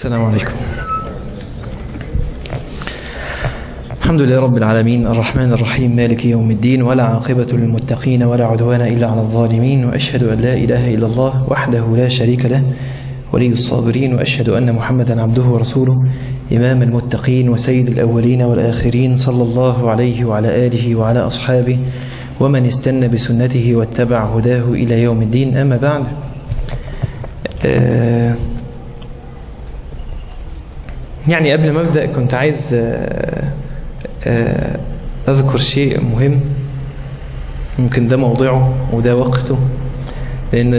السلام عليكم الحمد لله رب العالمين الرحمن الرحيم مالك يوم الدين ولا عاقبة للمتقين ولا عدوان إلا على الظالمين وأشهد أن لا إله إلا الله وحده لا شريك له ولي الصابرين وأشهد أن محمدا عبده ورسوله إمام المتقين وسيد الأولين والآخرين صلى الله عليه وعلى آله وعلى أصحابه ومن استنى بسنته واتبع هداه إلى يوم الدين أما بعد آه يعني قبل ما أبدأ كنت عايز آه آه أذكر شيء مهم ممكن ده موضوعه وده وقته لأن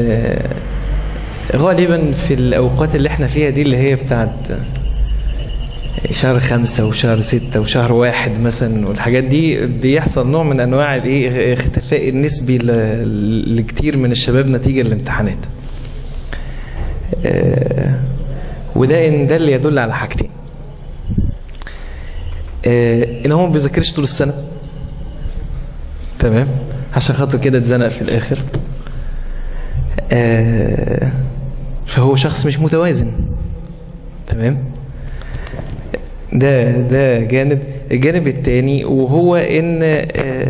غالبا في الأوقات اللي احنا فيها دي اللي هي بتاعت شهر خمسة وشهر ستة وشهر واحد مثلا والحاجات دي بيحصل نوع من أنواع الايه اختفاء النسبي لكتير من الشباب نتيجة للامتحانات وده إن ده اللي يدل على حاجتين ان هو ما بيذاكرش طول السنة تمام عشان خاطر كده اتزنق في الاخر فهو شخص مش متوازن تمام ده ده جانب الجانب الثاني وهو ان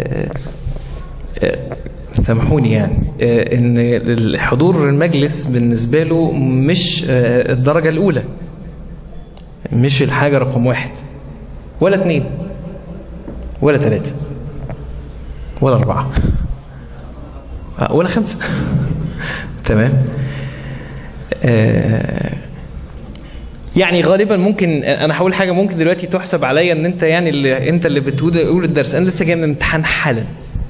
سامحوني يعني ان الحضور المجلس بالنسبة له مش الدرجة الاولى مش الحاجة رقم واحد ولا اثنين ولا ثلاثة ولا أربعة ولا خمسة تمام آه يعني غالبا ممكن انا هقول حاجه ممكن دلوقتي تحسب عليا ان انت يعني اللي انت اللي بتقول الدرس انا لسه جاي من امتحان حالا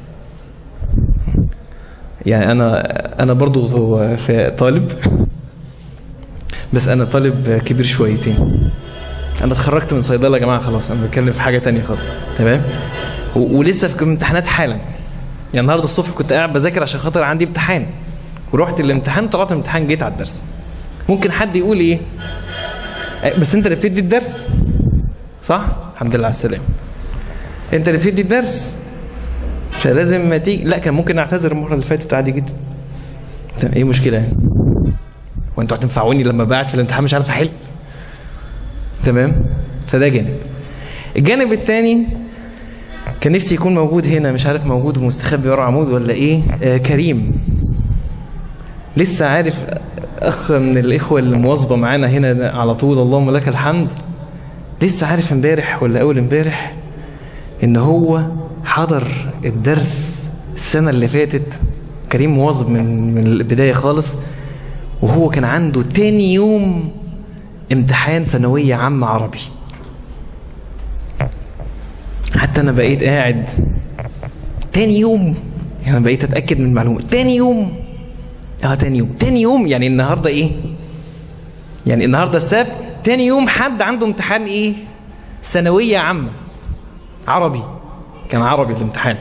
يعني انا انا برضو في طالب بس انا طالب كبير شويتين انا اتخرجت من صيدله يا جماعه خلاص انا بتكلم في حاجه تانية خالص تمام ولسه في امتحانات حالا يعني النهارده الصبح كنت قاعد بذاكر عشان خاطر عندي امتحان ورحت الامتحان طلعت من الامتحان جيت على الدرس ممكن حد يقول ايه بس انت اللي بتدي الدرس صح الحمد لله على السلامه انت اللي بتدي الدرس فلازم ما تيجي لا كان ممكن اعتذر المره اللي فاتت عادي جدا ايه مشكله يعني وانتوا هتنفعوني لما بقعد في الامتحان مش عارف احل تمام فده جانب الجانب الثاني كان نفسي يكون موجود هنا مش عارف موجود ومستخبي ورا عمود ولا ايه آه كريم لسه عارف اخ من الاخوه اللي مواظبه معانا هنا على طول اللهم لك الحمد لسه عارف امبارح ولا اول امبارح ان هو حضر الدرس السنه اللي فاتت كريم مواظب من من البدايه خالص وهو كان عنده تاني يوم امتحان ثانوية عامة عربي حتى انا بقيت قاعد تاني يوم يعني انا بقيت اتأكد من المعلومة تاني يوم اه تاني يوم تاني يوم يعني النهاردة ايه يعني النهاردة السبت تاني يوم حد عنده امتحان ايه ثانوية عامة عربي كان عربي الامتحان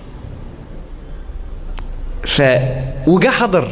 ف وجا حضر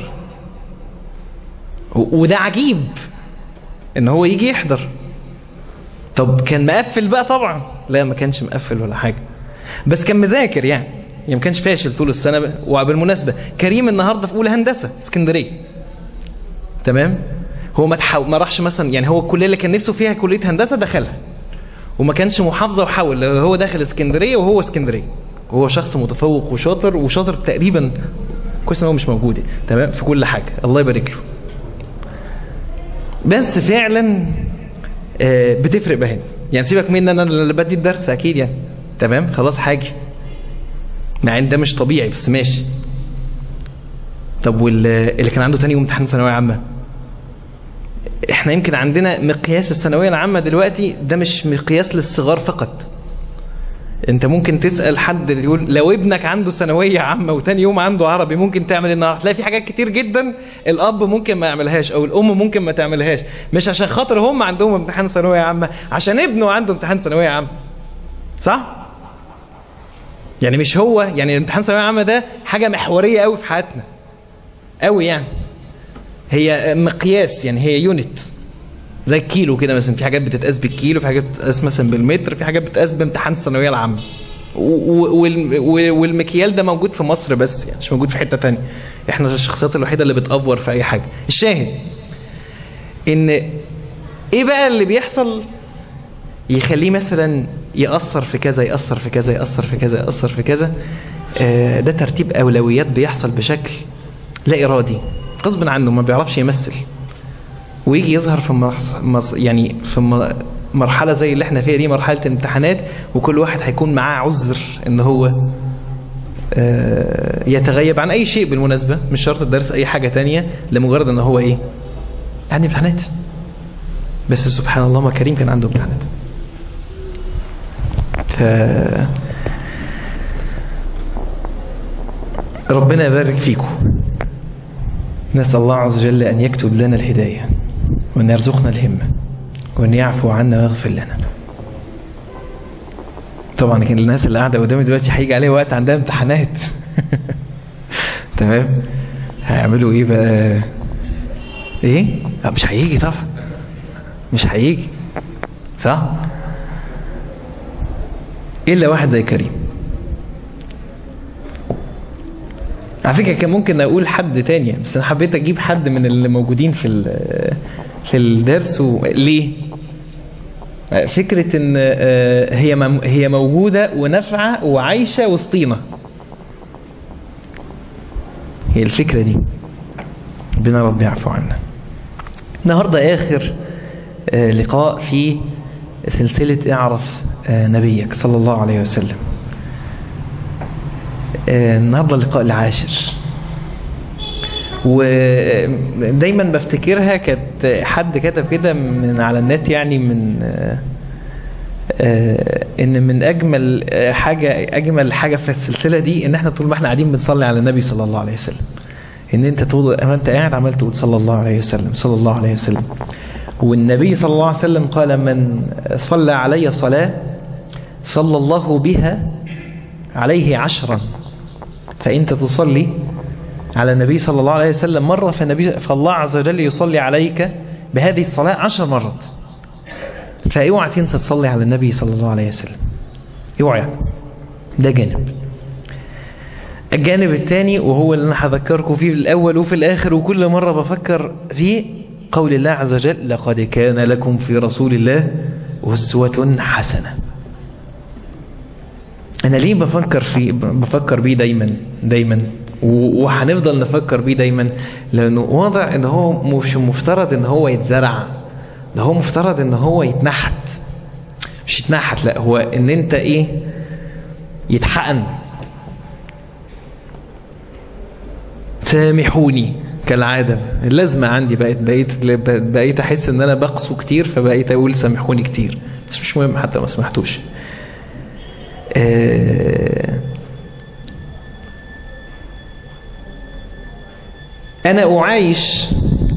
وده عجيب ان هو يجي يحضر طب كان مقفل بقى طبعا لا ما كانش مقفل ولا حاجة بس كان مذاكر يعني يعني ما كانش فاشل طول السنة وبالمناسبة كريم النهاردة في اولى هندسة اسكندرية تمام هو ما تحاول ما راحش مثلا يعني هو الكلية اللي كان نفسه فيها كلية هندسة دخلها وما كانش محافظة وحاول هو داخل اسكندرية وهو اسكندرية وهو شخص متفوق وشاطر وشاطر تقريبا كويس ان هو مش موجود تمام في كل حاجة الله يبارك له بس فعلا بتفرق بهنا يعني سيبك مني انا اللي بدي الدرس اكيد يعني تمام خلاص حاجة مع ان ده مش طبيعي بس ماشي طب واللي كان عنده تاني يوم امتحان ثانويه عامه احنا يمكن عندنا مقياس الثانويه العامه دلوقتي ده مش مقياس للصغار فقط انت ممكن تسأل حد يقول لو ابنك عنده ثانوية عامة وتاني يوم عنده عربي ممكن تعمل النهارده هتلاقي في حاجات كتير جدا الاب ممكن ما يعملهاش او الام ممكن ما تعملهاش مش عشان خاطر هم عندهم امتحان ثانوية عامة عشان ابنه عنده امتحان ثانوية عامة صح يعني مش هو يعني امتحان ثانوية عامة ده حاجة محورية قوي في حياتنا قوي يعني هي مقياس يعني هي يونت زي الكيلو كده مثلا في حاجات بتتقاس بالكيلو في حاجات بتتقاس مثلا بالمتر في حاجات بتتقاس بامتحان الثانويه العامه والمكيال ده موجود في مصر بس يعني مش موجود في حته تانية احنا الشخصيات الوحيده اللي بتأفور في اي حاجه الشاهد ان ايه بقى اللي بيحصل يخليه مثلا يأثر في كذا يأثر في كذا يأثر في كذا يأثر في كذا آه، ده ترتيب أولويات بيحصل بشكل لا إرادي غصب عنه ما بيعرفش يمثل ويجي يظهر في مرح- مص- يعني في م- مرحلة زي اللي احنا فيها دي مرحلة امتحانات وكل واحد هيكون معاه عذر ان هو آه، يتغيب عن اي شيء بالمناسبة مش شرط الدرس اي حاجة تانية لمجرد ان هو ايه يعني امتحانات بس سبحان الله ما كريم كان عنده امتحانات ف ربنا يبارك فيكم نسأل الله عز وجل أن يكتب لنا الهداية وأن يرزقنا الهمة وأن يعفو عنا ويغفر لنا طبعا كان الناس اللي قاعدة قدامي دلوقتي هيجي عليه وقت عندها امتحانات تمام هيعملوا ايه بقى ايه لا مش هيجي طبعا مش هيجي صح الا واحد زي كريم على فكرة كان ممكن اقول حد تاني بس انا حبيت اجيب حد من اللي موجودين في ال- في الدرس و... ليه فكرة ان آه، هي مم- هي موجودة ونافعة وعايشة وسطينا هي الفكرة دي ربنا رب يعفو عنا النهاردة آخر آه، لقاء في سلسلة اعرف آه، نبيك صلى الله عليه وسلم آه، النهاردة اللقاء العاشر ودايما بفتكرها كانت حد كتب كده من على النت يعني من آه، آه، ان من اجمل آه، حاجة اجمل حاجة في السلسلة دي ان احنا طول ما احنا قاعدين بنصلي على النبي صلى الله عليه وسلم ان انت طول ما انت قاعد عمال تقول صلى الله عليه وسلم صلى الله عليه وسلم والنبي صلى الله عليه وسلم قال من صلى علي صلاة صلى الله بها عليه عشرا فانت تصلي على النبي صلى الله عليه وسلم مرة فالنبي فالله عز وجل يصلي عليك بهذه الصلاة عشر مرات فاوعى تنسى تصلي على النبي صلى الله عليه وسلم اوعى ده جانب الجانب الثاني وهو اللي انا هذكركم فيه في الاول وفي الاخر وكل مرة بفكر فيه قول الله عز وجل لقد كان لكم في رسول الله أسوة حسنة انا ليه بفكر في بفكر بيه دايما دايما و- وهنفضل نفكر بيه دايما لانه واضح ان هو مش مفترض ان هو يتزرع ده هو مفترض ان هو يتنحت مش يتنحت لا هو ان انت ايه يتحقن سامحوني كالعادة اللازمة عندي بقيت بقيت بقيت احس ان انا بقسو كتير فبقيت اقول سامحوني كتير بس مش مهم حتى ما سمحتوش آه، انا اعايش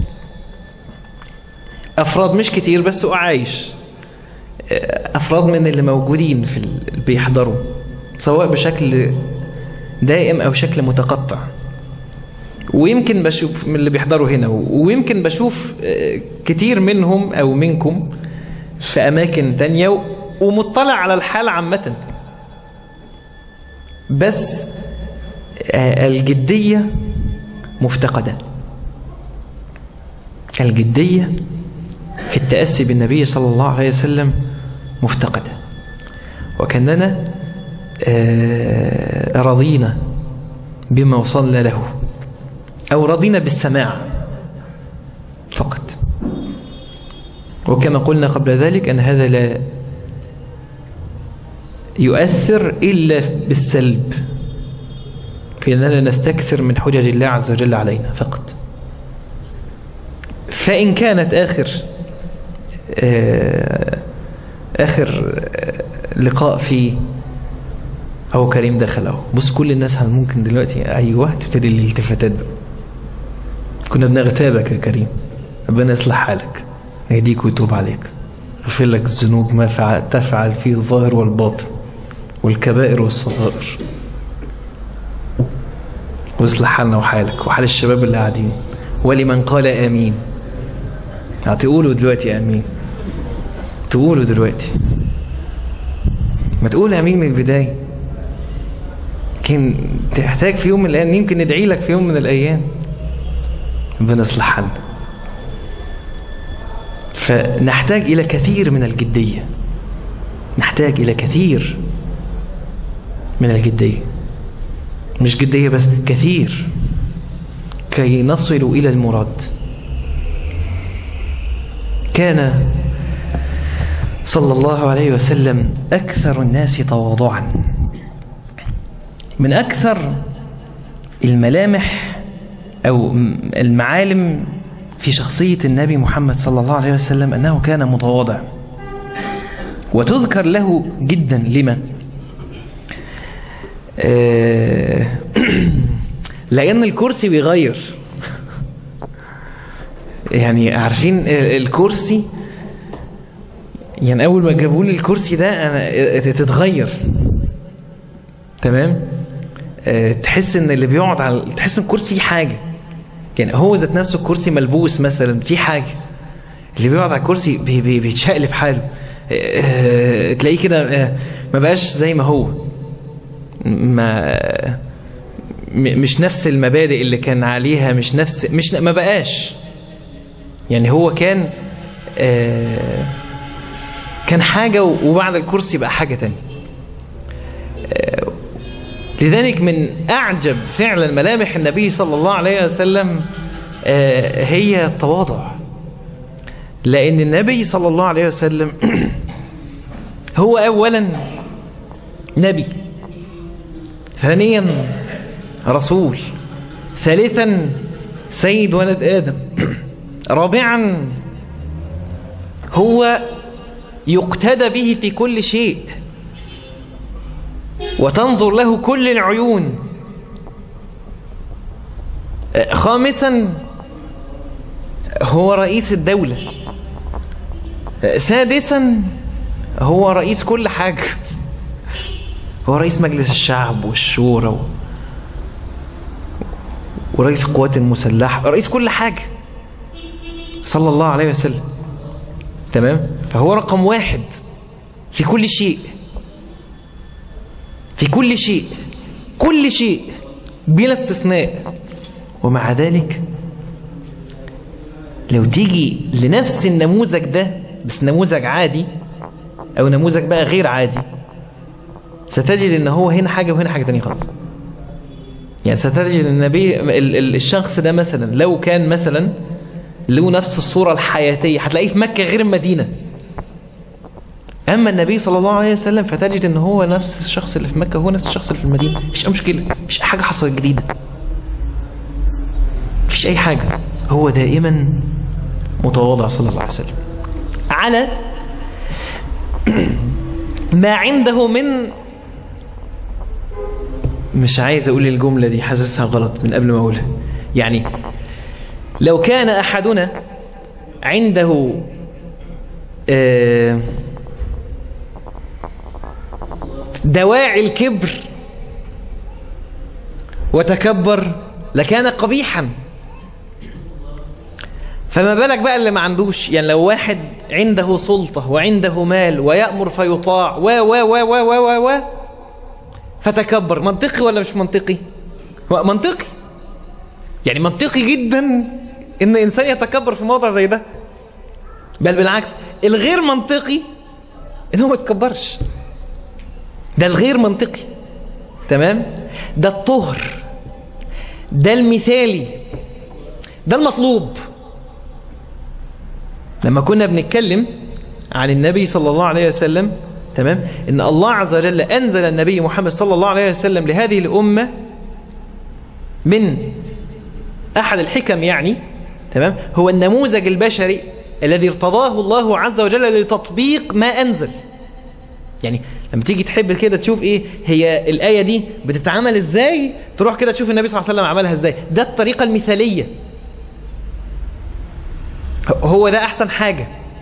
افراد مش كتير بس اعايش آه، افراد من اللي موجودين في ال- بيحضروا سواء بشكل دائم او شكل متقطع ويمكن بشوف من اللي بيحضروا هنا ويمكن بشوف آه، كتير منهم او منكم في اماكن تانية و- ومطلع على الحال عامة بس آه، الجدية مفتقدة الجدية في التأسي بالنبي صلى الله عليه وسلم مفتقدة وكأننا آه، رضينا بما وصلنا له أو رضينا بالسماع فقط وكما قلنا قبل ذلك أن هذا لا يؤثر إلا بالسلب فإننا نستكثر من حجج الله عز وجل علينا فقط فإن كانت آخر آه، آخر آه، لقاء في أو كريم دخل أهو بص كل الناس ممكن دلوقتي أيوه تبتدي الالتفاتات بقى كنا بنغتابك يا كريم ربنا يصلح حالك يهديك ويتوب عليك يغفر لك الذنوب ما فعل تفعل فيه الظاهر والباطن والكبائر والصغائر ويصلح حالنا وحالك وحال الشباب اللي قاعدين ولمن قال آمين هتقولوا دلوقتي آمين تقولوا دلوقتي ما تقول آمين من البداية يمكن تحتاج في يوم من الأيام يمكن ندعي لك في يوم من الأيام ربنا يصلح حالنا فنحتاج إلى كثير من الجدية نحتاج إلى كثير من الجدية مش جدية بس كثير كي نصل إلى المراد كان صلى الله عليه وسلم أكثر الناس تواضعا من أكثر الملامح أو المعالم في شخصية النبي محمد صلى الله عليه وسلم أنه كان متواضع وتذكر له جدا لما آه لأن الكرسي بيغير يعني عارفين الكرسي يعني أول ما جابوا لي الكرسي ده أنا تتغير تمام أه تحس ان اللي بيقعد على تحس ان الكرسي فيه حاجه يعني هو ذات نفسه الكرسي ملبوس مثلا في حاجه اللي بيقعد على الكرسي بي بي بيتشقلب حاله أه تلاقيه كده أه ما بقاش زي ما هو ما مش نفس المبادئ اللي كان عليها مش نفس مش ما بقاش يعني هو كان كان حاجة وبعد الكرسي بقى حاجة تانية لذلك من أعجب فعلا ملامح النبي صلى الله عليه وسلم هي التواضع لأن النبي صلى الله عليه وسلم هو أولا نبي ثانيا رسول ثالثا سيد ولد آدم رابعا هو يقتدى به في كل شيء وتنظر له كل العيون خامسا هو رئيس الدولة سادسا هو رئيس كل حاجة هو رئيس مجلس الشعب والشورى و... ورئيس القوات المسلحة رئيس كل حاجة صلى الله عليه وسلم تمام فهو رقم واحد في كل شيء في كل شيء كل شيء بلا استثناء ومع ذلك لو تيجي لنفس النموذج ده بس نموذج عادي او نموذج بقى غير عادي ستجد ان هو هنا حاجة وهنا حاجة تانية خالص يعني ستجد النبي الشخص ده مثلا لو كان مثلا له نفس الصورة الحياتية هتلاقيه في مكة غير المدينة أما النبي صلى الله عليه وسلم فتجد أن هو نفس الشخص اللي في مكة هو نفس الشخص اللي في المدينة مفيش أي مشكلة مفيش حاجة حصلت جديدة مفيش أي حاجة هو دائما متواضع صلى الله عليه وسلم على ما عنده من مش عايز أقول الجملة دي حاسسها غلط من قبل ما أقولها يعني لو كان أحدنا عنده آه دواعي الكبر وتكبر لكان قبيحا فما بالك بقى اللي ما عندوش يعني لو واحد عنده سلطة وعنده مال ويأمر فيطاع و و و و و و و فتكبر منطقي ولا مش منطقي منطقي يعني منطقي جدا ان انسان يتكبر في موضع زي ده بل بالعكس الغير منطقي ان هو ما يتكبرش ده الغير منطقي تمام ده الطهر ده المثالي ده المطلوب لما كنا بنتكلم عن النبي صلى الله عليه وسلم تمام ان الله عز وجل انزل النبي محمد صلى الله عليه وسلم لهذه الامه من احد الحكم يعني تمام هو النموذج البشري الذي ارتضاه الله عز وجل لتطبيق ما انزل يعني لما تيجي تحب كده تشوف ايه هي الآية دي بتتعمل ازاي تروح كده تشوف النبي صلى الله عليه وسلم عملها ازاي ده الطريقة المثالية هو ده احسن حاجة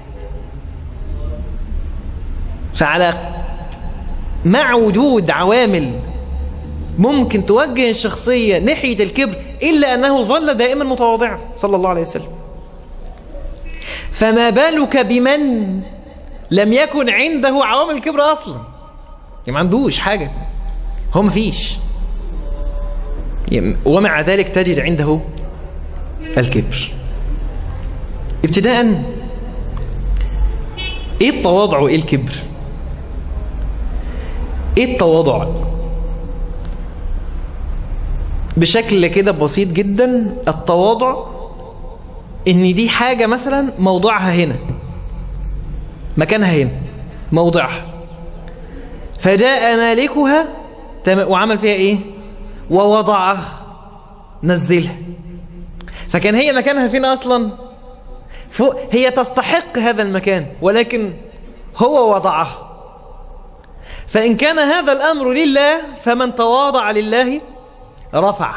فعلى مع وجود عوامل ممكن توجه الشخصية ناحية الكبر إلا أنه ظل دائما متواضعا صلى الله عليه وسلم فما بالك بمن لم يكن عنده عوامل الكبر أصلا يعني ما عندوش حاجة هو ما فيش يعني ومع ذلك تجد عنده الكبر ابتداء ايه التواضع وايه الكبر ايه التواضع بشكل كده بسيط جدا التواضع ان دي حاجة مثلا موضوعها هنا مكانها هنا موضعها فجاء مالكها وعمل فيها ايه ووضعها نزلها فكان هي مكانها فين اصلا فوق هي تستحق هذا المكان ولكن هو وضعها فإن كان هذا الأمر لله فمن تواضع لله رفع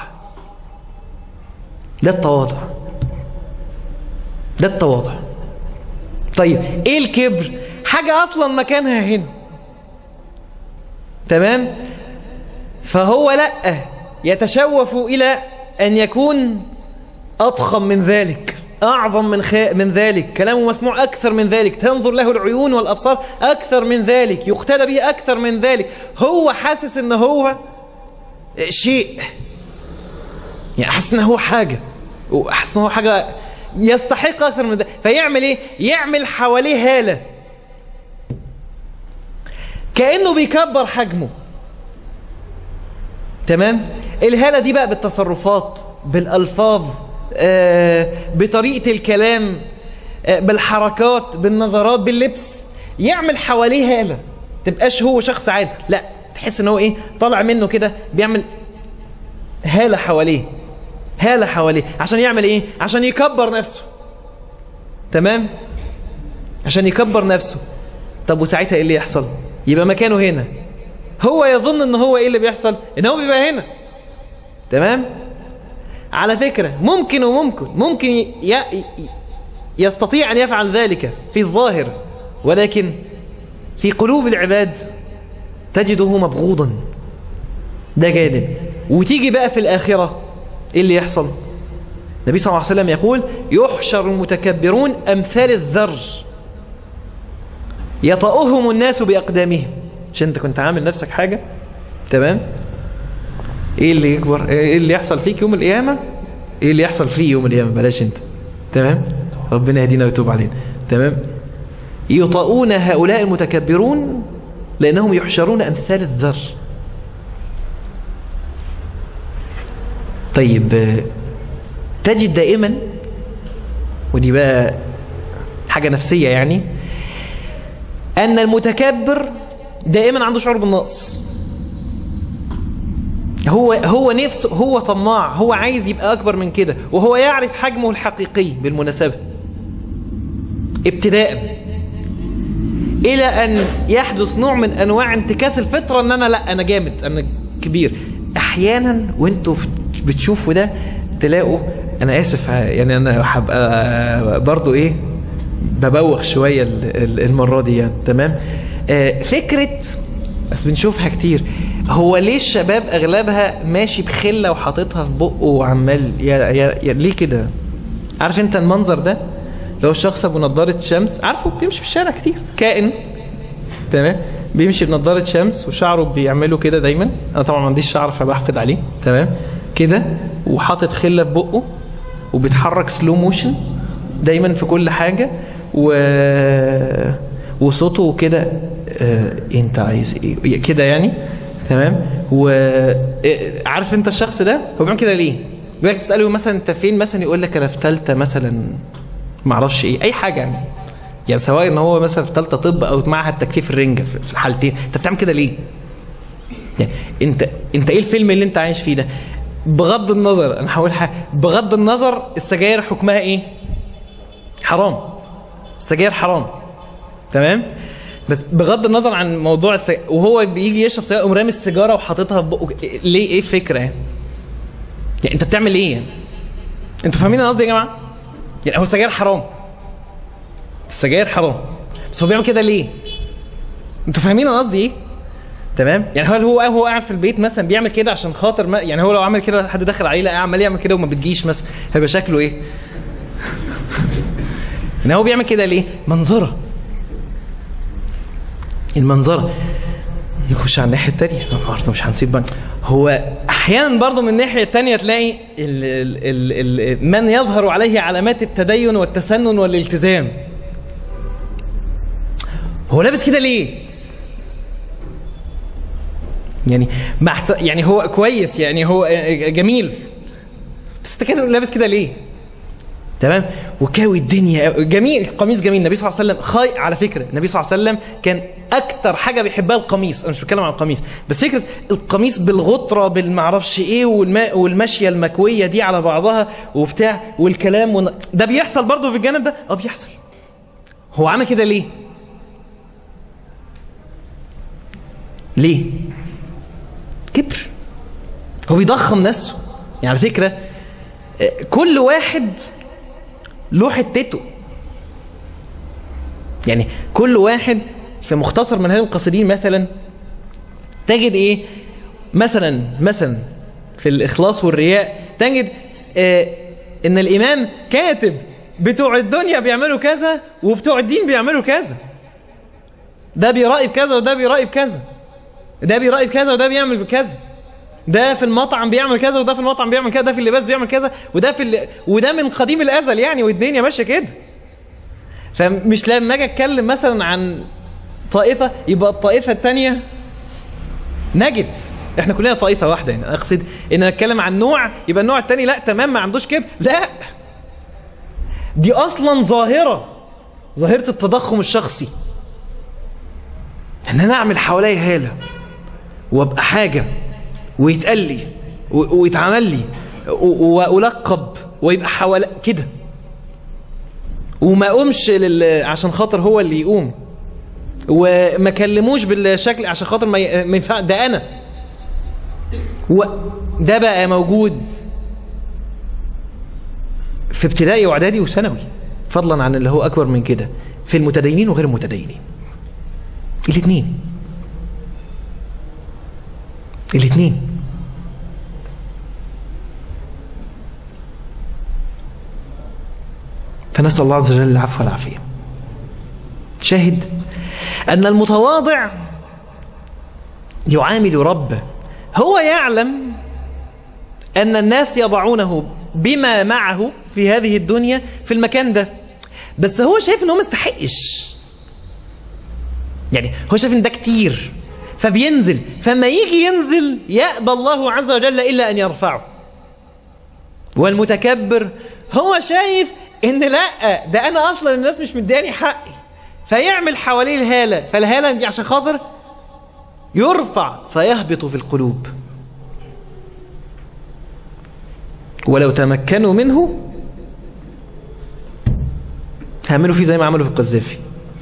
ده التواضع ده التواضع طيب ايه الكبر حاجة اصلا مكانها هنا تمام فهو لا يتشوف الى ان يكون اضخم من ذلك اعظم من خ... من ذلك كلامه مسموع اكثر من ذلك تنظر له العيون والابصار اكثر من ذلك يقتدى به اكثر من ذلك هو حاسس ان هو شيء يعني حاسس ان هو حاجة وحاسس ان هو حاجة يستحق اكثر من ذلك فيعمل ايه يعمل حواليه هالة كأنه بيكبر حجمه تمام الهالة دي بقى بالتصرفات بالالفاظ آه بطريقة الكلام آه بالحركات بالنظرات باللبس يعمل حواليه هالة تبقاش هو شخص عادي لا تحس ان هو ايه طالع منه كده بيعمل هالة حواليه هالة حواليه عشان يعمل ايه عشان يكبر نفسه تمام عشان يكبر نفسه طب وساعتها ايه اللي يحصل يبقى مكانه هنا هو يظن ان هو ايه اللي بيحصل ان هو بيبقى هنا تمام على فكرة ممكن وممكن ممكن ي... يستطيع ان يفعل ذلك في الظاهر ولكن في قلوب العباد تجده مبغوضا ده جانب وتيجي بقى في الآخرة ايه اللي يحصل النبي صلى الله عليه وسلم يقول يحشر المتكبرون أمثال الذر يطأهم الناس بأقدامهم عشان انت كنت عامل نفسك حاجة تمام ايه اللي يكبر ايه اللي يحصل فيك يوم القيامة ايه اللي يحصل فيه يوم القيامة بلاش انت تمام ربنا يهدينا ويتوب علينا تمام يطؤون هؤلاء المتكبرون لأنهم يحشرون أمثال الذر طيب تجد دائما ودي بقى حاجة نفسية يعني أن المتكبر دائما عنده شعور بالنقص هو هو نفسه هو طماع هو عايز يبقى أكبر من كده وهو يعرف حجمه الحقيقي بالمناسبة ابتداء إلى أن يحدث نوع من أنواع انتكاس الفطرة أن أنا لا أنا جامد أنا كبير أحيانا وانتوا بتشوفوا ده تلاقوا أنا آسف يعني أنا هبقى برضو إيه ببوخ شوية المرة دي يعني تمام آه فكرة بس بنشوفها كتير هو ليه الشباب اغلبها ماشي بخلة وحاططها في بقه وعمال يا يا يا ليه كده عارف انت المنظر ده لو الشخص ابو نضارة شمس عارفه بيمشي في الشارع كتير كائن تمام بيمشي بنضارة شمس وشعره بيعمله كده دايما انا طبعا ما عنديش شعر فبحقد عليه تمام كده وحاطط خلة في بقه وبيتحرك سلو موشن دايما في كل حاجة و وصوته كده اه انت عايز ايه كده يعني تمام وعارف انت الشخص ده هو بيعمل كده ليه بيقول لك تساله مثلا انت فين مثلا يقول لك انا في ثالثه مثلا ما اعرفش ايه اي حاجه يعني يعني سواء ان هو مثلا في ثالثه طب او معهد تكثيف الرنجه في الحالتين انت بتعمل كده ليه يعني انت انت ايه الفيلم اللي انت عايش فيه ده بغض النظر انا هقول حاجه بغض النظر السجاير حكمها ايه حرام السجاير حرام تمام بس بغض النظر عن موضوع السج... وهو بيجي يشرب سجاير يقوم رامي السيجاره وحاططها في بقه ليه ايه الفكره يعني؟ يعني انت بتعمل ايه يعني؟ انتوا فاهمين انا قصدي يا جماعه؟ يعني هو السجاير حرام السجاير حرام بس هو بيعمل كده ليه؟ انتوا فاهمين انا قصدي ايه؟ تمام؟ يعني هل هو هو قاعد في البيت مثلا بيعمل كده عشان خاطر ما يعني هو لو عمل كده حد دخل عليه لا عمال يعمل كده وما بتجيش مثلا هيبقى شكله ايه؟ ان هو بيعمل كده ليه؟ منظره المنظرة نخش على الناحية التانية برضه مش هنسيب بقى هو احيانا برضه من الناحية التانية تلاقي ال ال ال من يظهر عليه علامات التدين والتسنن والالتزام هو لابس كده ليه يعني محت... يعني هو كويس يعني هو جميل بس انت كده لابس كده ليه تمام وكاوي الدنيا جميل قميص جميل النبي صلى الله عليه وسلم خاي على فكره النبي صلى الله عليه وسلم كان اكتر حاجه بيحبها القميص انا مش بتكلم عن القميص بس فكره القميص بالغطره بالمعرفش ايه والما والماشيه المكويه دي على بعضها وبتاع والكلام ون... ده بيحصل برضه في الجانب ده اه بيحصل هو عمل كده ليه ليه كبر هو بيضخم نفسه يعني على فكره كل واحد له حتته يعني كل واحد في مختصر من هذه القصيدين مثلا تجد ايه مثلا مثلا في الاخلاص والرياء تجد آه ان الامام كاتب بتوع الدنيا بيعملوا كذا وبتوع الدين بيعملوا كذا ده بيرأي بكذا وده بيرأي بكذا ده بيرأي بكذا وده بيعمل بكذا ده في المطعم بيعمل كذا وده في المطعم بيعمل كذا ده في اللباس بيعمل كذا وده في اللي وده من قديم الازل يعني والدنيا ماشيه كده فمش لما اجي اتكلم مثلا عن طائفه يبقى الطائفه الثانيه نجد احنا كلنا طائفه واحده يعني اقصد ان اتكلم عن نوع يبقى النوع الثاني لا تمام ما عندوش كده لا دي اصلا ظاهره ظاهره التضخم الشخصي ان انا اعمل حواليا هاله وابقى حاجه ويتقال لي ويتعمل لي والقب ويبقى حوالي كده وما اقومش لل... عشان خاطر هو اللي يقوم وما كلموش بالشكل عشان خاطر ما ينفع ده انا وده بقى موجود في ابتدائي واعدادي وثانوي فضلا عن اللي هو اكبر من كده في المتدينين وغير المتدينين الاثنين الاثنين فنسأل الله عز وجل العفو والعافية شاهد أن المتواضع يعامل ربه هو يعلم أن الناس يضعونه بما معه في هذه الدنيا في المكان ده بس هو شايف أنه ما استحقش يعني هو شايف أن ده كتير فبينزل فما يجي ينزل يأبى الله عز وجل إلا أن يرفعه والمتكبر هو شايف ان لا ده انا اصلا الناس مش مداني حقي فيعمل حواليه الهالة فالهالة دي عشان خاطر يرفع فيهبط في القلوب ولو تمكنوا منه هعملوا فيه زي ما عملوا في القذافي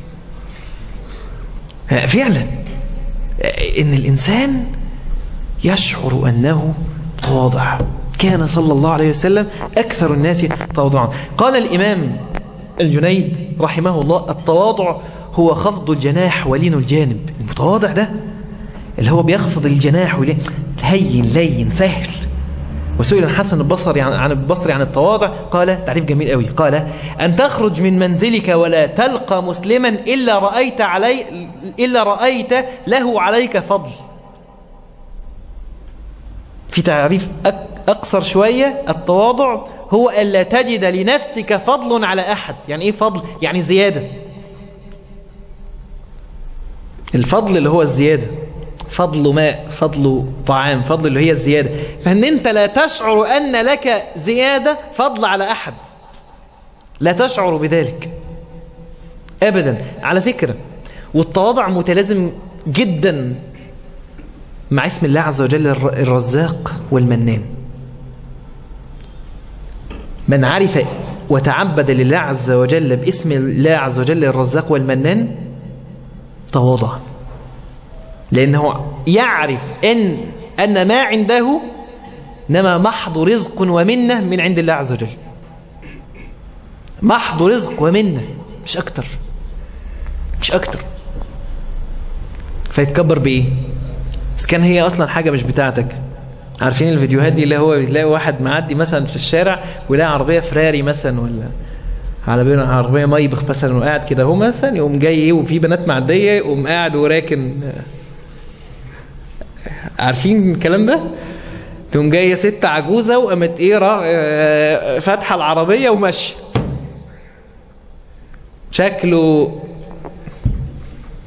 فعلا ان الانسان يشعر انه تواضع كان صلى الله عليه وسلم أكثر الناس تواضعا قال الإمام الجنيد رحمه الله التواضع هو خفض الجناح ولين الجانب المتواضع ده اللي هو بيخفض الجناح ولين هين لين سهل وسئل الحسن البصري عن عن البصري عن التواضع قال تعريف جميل قوي قال أن تخرج من منزلك ولا تلقى مسلما إلا رأيت علي إلا رأيت له عليك فضل في تعريف أقصر شوية التواضع هو ألا تجد لنفسك فضل على أحد يعني إيه فضل؟ يعني زيادة الفضل اللي هو الزيادة فضل ماء فضل طعام فضل اللي هي الزيادة فإن أنت لا تشعر أن لك زيادة فضل على أحد لا تشعر بذلك أبدا على فكرة والتواضع متلازم جدا مع اسم الله عز وجل الرزاق والمنان من عرف وتعبد لله عز وجل باسم الله عز وجل الرزاق والمنان تواضع لأنه يعرف أن, أن ما عنده نما محض رزق ومنة من عند الله عز وجل محض رزق ومنة مش أكتر مش أكتر فيتكبر بإيه بس كان هي اصلا حاجة مش بتاعتك عارفين الفيديوهات دي اللي هو يلاقي واحد معدي مثلا في الشارع ويلاقي عربية فراري مثلا ولا على عربية مايبخ مثلا وقاعد كده هو مثلا يقوم جاي ايه وفي بنات معدية يقوم قاعد وراكن عارفين الكلام ده تقوم جاية ست عجوزة وقامت ايه فاتحة العربية وماشية شكله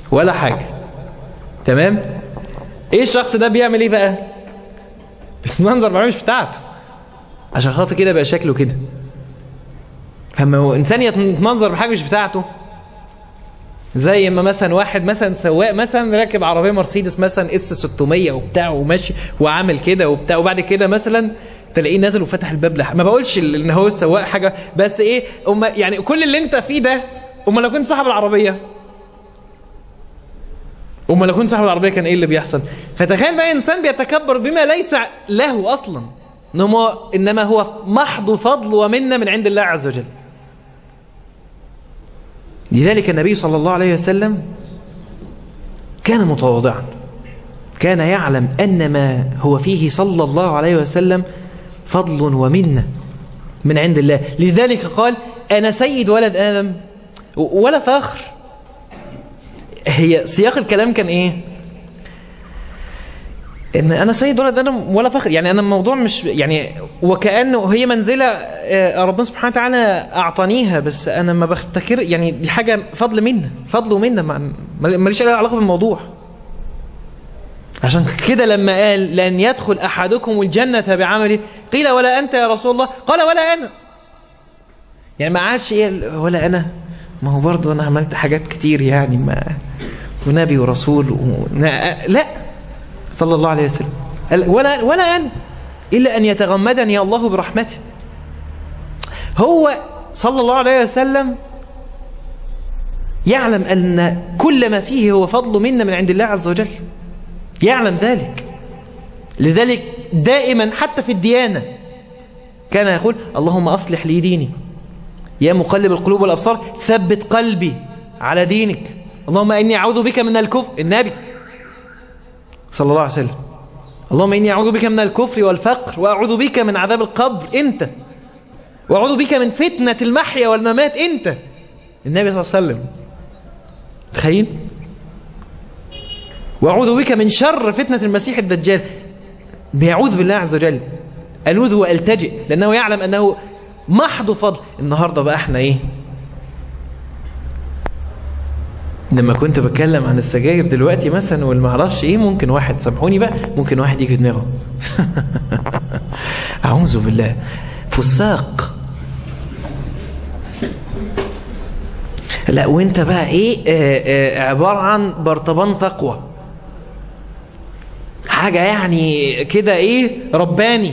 ولا حاجة تمام ايه الشخص ده بيعمل ايه بقى بتمنظر بعمل مش بتاعته عشان خاطر كده بقى شكله كده فما هو انسان يتمنظر بحاجه مش بتاعته زي ما مثلا واحد مثلا سواق مثلا راكب عربيه مرسيدس مثلا اس 600 وبتاع وماشي وعامل كده وبتاع وبعد كده مثلا تلاقيه نازل وفتح الباب لح ما بقولش ان هو السواق حاجه بس ايه أم يعني كل اللي انت فيه ده امال لو كنت صاحب العربيه امال لو كنت صاحب العربيه كان ايه اللي بيحصل فتخيل بقى انسان بيتكبر بما ليس له اصلا انما انما هو محض فضل ومنه من عند الله عز وجل لذلك النبي صلى الله عليه وسلم كان متواضعا كان يعلم أن ما هو فيه صلى الله عليه وسلم فضل ومنة من عند الله لذلك قال أنا سيد ولد آدم ولا فخر هي سياق الكلام كان إيه ان انا سيد ولد ادم ولا فخر يعني انا الموضوع مش يعني وكانه هي منزله ربنا سبحانه وتعالى اعطانيها بس انا ما بفتكر يعني دي حاجه فضل منا فضل ومنا ماليش اي علاقه بالموضوع عشان كده لما قال لن يدخل احدكم الجنه بعمله قيل ولا انت يا رسول الله قال ولا انا يعني ما عادش ايه ولا انا ما هو برضه انا عملت حاجات كتير يعني ما ونبي ورسول و... لا صلى الله عليه وسلم ولا ولا أنا إلا أن يتغمدني الله برحمته هو صلى الله عليه وسلم يعلم أن كل ما فيه هو فضل منا من عند الله عز وجل يعلم ذلك لذلك دائما حتى في الديانة كان يقول اللهم أصلح لي ديني يا مقلب القلوب والأبصار ثبت قلبي على دينك اللهم إني أعوذ بك من الكفر النبي صلى الله عليه وسلم اللهم إني أعوذ بك من الكفر والفقر وأعوذ بك من عذاب القبر أنت وأعوذ بك من فتنة المحيا والممات أنت النبي صلى الله عليه وسلم تخيل وأعوذ بك من شر فتنة المسيح الدجال بيعوذ بالله عز وجل ألوذ وألتجئ لأنه يعلم أنه محض فضل النهاردة بقى احنا ايه لما كنت بتكلم عن السجاير دلوقتي مثلا والمعرفش ايه ممكن واحد سامحوني بقى ممكن واحد يجي دماغه اعوذ بالله فساق لا وانت بقى ايه آآ آآ عبارة عن برطمان تقوى حاجة يعني كده ايه رباني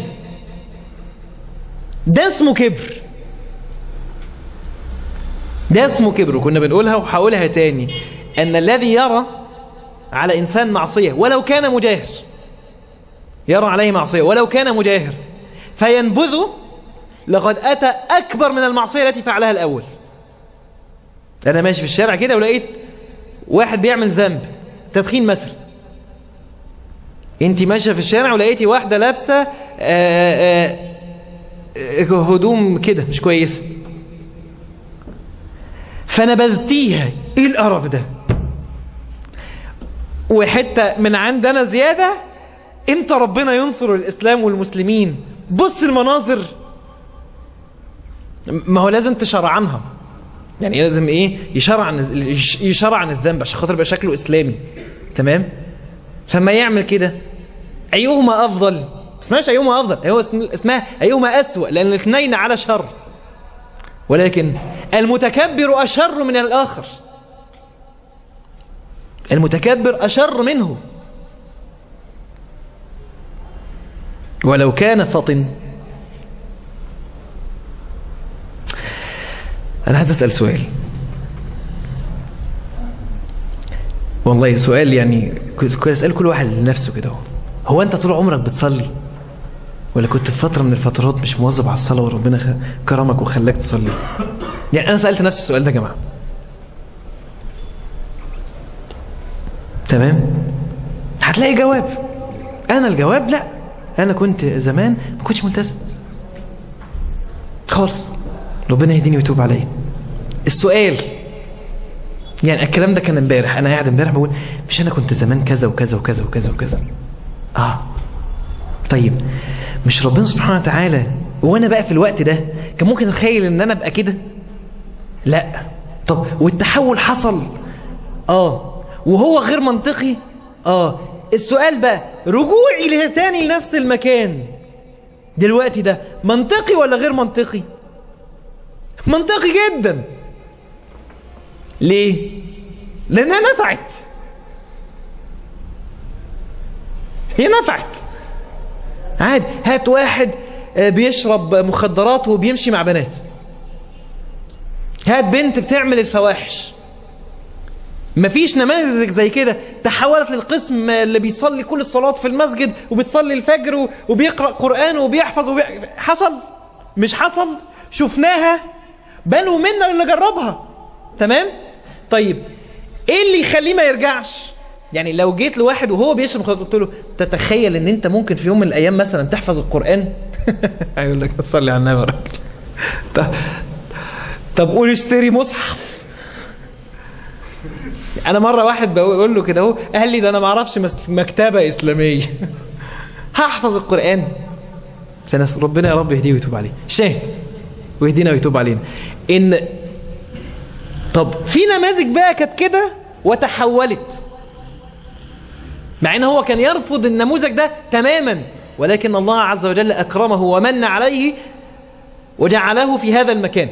ده اسمه كبر ده اسمه كبر كنا بنقولها وهقولها تاني ان الذي يرى على انسان معصية ولو كان مجاهر يرى عليه معصية ولو كان مجاهر فينبذه لقد اتى اكبر من المعصية التي فعلها الاول انا ماشي في الشارع كده ولقيت واحد بيعمل ذنب تدخين مثلا انت ماشيه في الشارع ولقيتي واحده لابسه هدوم كده مش كويسه فنبذتيها ايه القرف ده وحته من عندنا زياده امتى ربنا ينصر الاسلام والمسلمين بص المناظر ما هو لازم تشرعنها يعني لازم ايه يشرع عن يشرع عن الذنب عشان خاطر يبقى شكله اسلامي تمام فما يعمل كده ايهما افضل اسمهاش ايهما افضل هو اسمها ايهما اسوأ لان الاثنين على شر ولكن المتكبر اشر من الاخر المتكبر اشر منه ولو كان فطن أنا عايز أسأل سؤال والله سؤال يعني كنت أسأل كل واحد لنفسه كده هو أنت طول عمرك بتصلي ولا كنت في فترة من الفترات مش مواظب على الصلاة وربنا كرمك وخلاك تصلي يعني أنا سألت نفسي السؤال ده يا جماعة تمام هتلاقي جواب أنا الجواب لا أنا كنت زمان ما كنتش ملتزم خالص ربنا يهديني ويتوب عليا السؤال يعني الكلام ده كان امبارح انا قاعد امبارح بقول مش انا كنت زمان كذا وكذا وكذا وكذا وكذا اه طيب مش ربنا سبحانه وتعالى وانا بقى في الوقت ده كان ممكن اتخيل ان انا ابقى كده لا طب والتحول حصل اه وهو غير منطقي اه السؤال بقى رجوعي تاني لنفس المكان دلوقتي ده منطقي ولا غير منطقي منطقي جدا ليه لانها نفعت هي نفعت عادي هات واحد بيشرب مخدرات وبيمشي مع بنات هات بنت بتعمل الفواحش مفيش نماذج زي كده تحولت للقسم اللي بيصلي كل الصلوات في المسجد وبتصلي الفجر وبيقرأ قرآن وبيحفظ وبي... حصل مش حصل شفناها بل منا اللي جربها تمام طيب ايه اللي يخليه ما يرجعش يعني لو جيت لواحد وهو بيشرب مخدرات قلت له تتخيل ان انت ممكن في يوم من الايام مثلا تحفظ القرآن هيقول لك صلي على النبي طب طب قول اشتري مصحف انا مره واحد بقول له كده اهو قال لي ده انا ما اعرفش مكتبه اسلاميه هحفظ القران فنس ربنا يا رب يهديه ويتوب عليه شاهد ويهدينا ويتوب علينا ان طب في نماذج بقى كانت كده وتحولت مع ان هو كان يرفض النموذج ده تماما ولكن الله عز وجل اكرمه ومن عليه وجعله في هذا المكان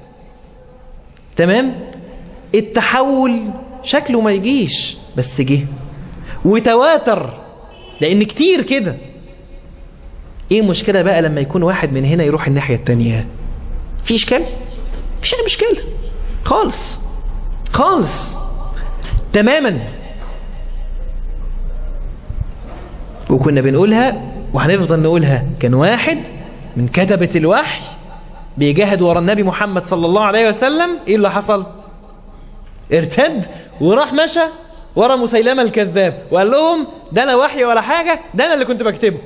تمام التحول شكله ما يجيش بس جه وتواتر لان كتير كده ايه المشكلة بقى لما يكون واحد من هنا يروح الناحية التانية في اشكال مفيش اي مشكلة خالص خالص تماما وكنا بنقولها وهنفضل نقولها كان واحد من كتبة الوحي بيجاهد ورا النبي محمد صلى الله عليه وسلم ايه اللي حصل ارتد وراح مشى ورا مسيلمة الكذاب وقال لهم ده انا وحي ولا حاجة ده انا اللي كنت بكتبه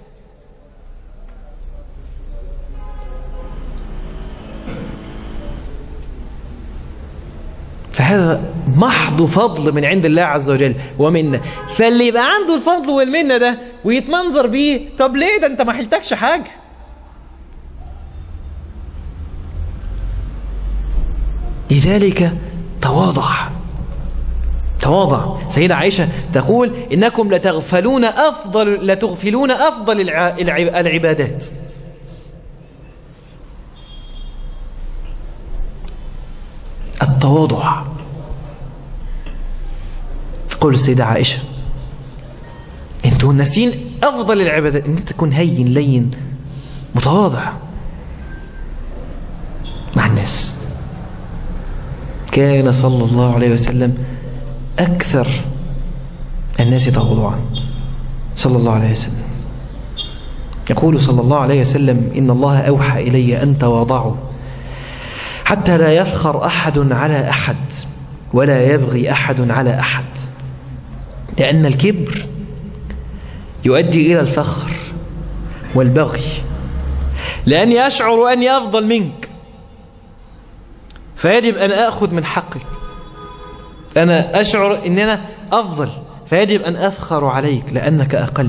فهذا محض فضل من عند الله عز وجل ومنا فاللي يبقى عنده الفضل والمنة ده ويتمنظر بيه طب ليه ده انت ما حلتكش حاجة لذلك تواضع تواضع سيدة عائشة تقول إنكم لتغفلون أفضل لتغفلون أفضل الع... الع... العبادات التواضع تقول السيدة عائشة انتوا ناسين أفضل العبادات ان انت تكون هين لين متواضع مع الناس كان صلى الله عليه وسلم أكثر الناس تواضعا صلى الله عليه وسلم يقول صلى الله عليه وسلم إن الله أوحى إلي أن تواضعوا حتى لا يفخر أحد على أحد ولا يبغي أحد على أحد لأن الكبر يؤدي إلى الفخر والبغي لأني أشعر أني أفضل منك فيجب أن أخذ من حقك أنا أشعر أن أنا أفضل فيجب أن أفخر عليك لأنك أقل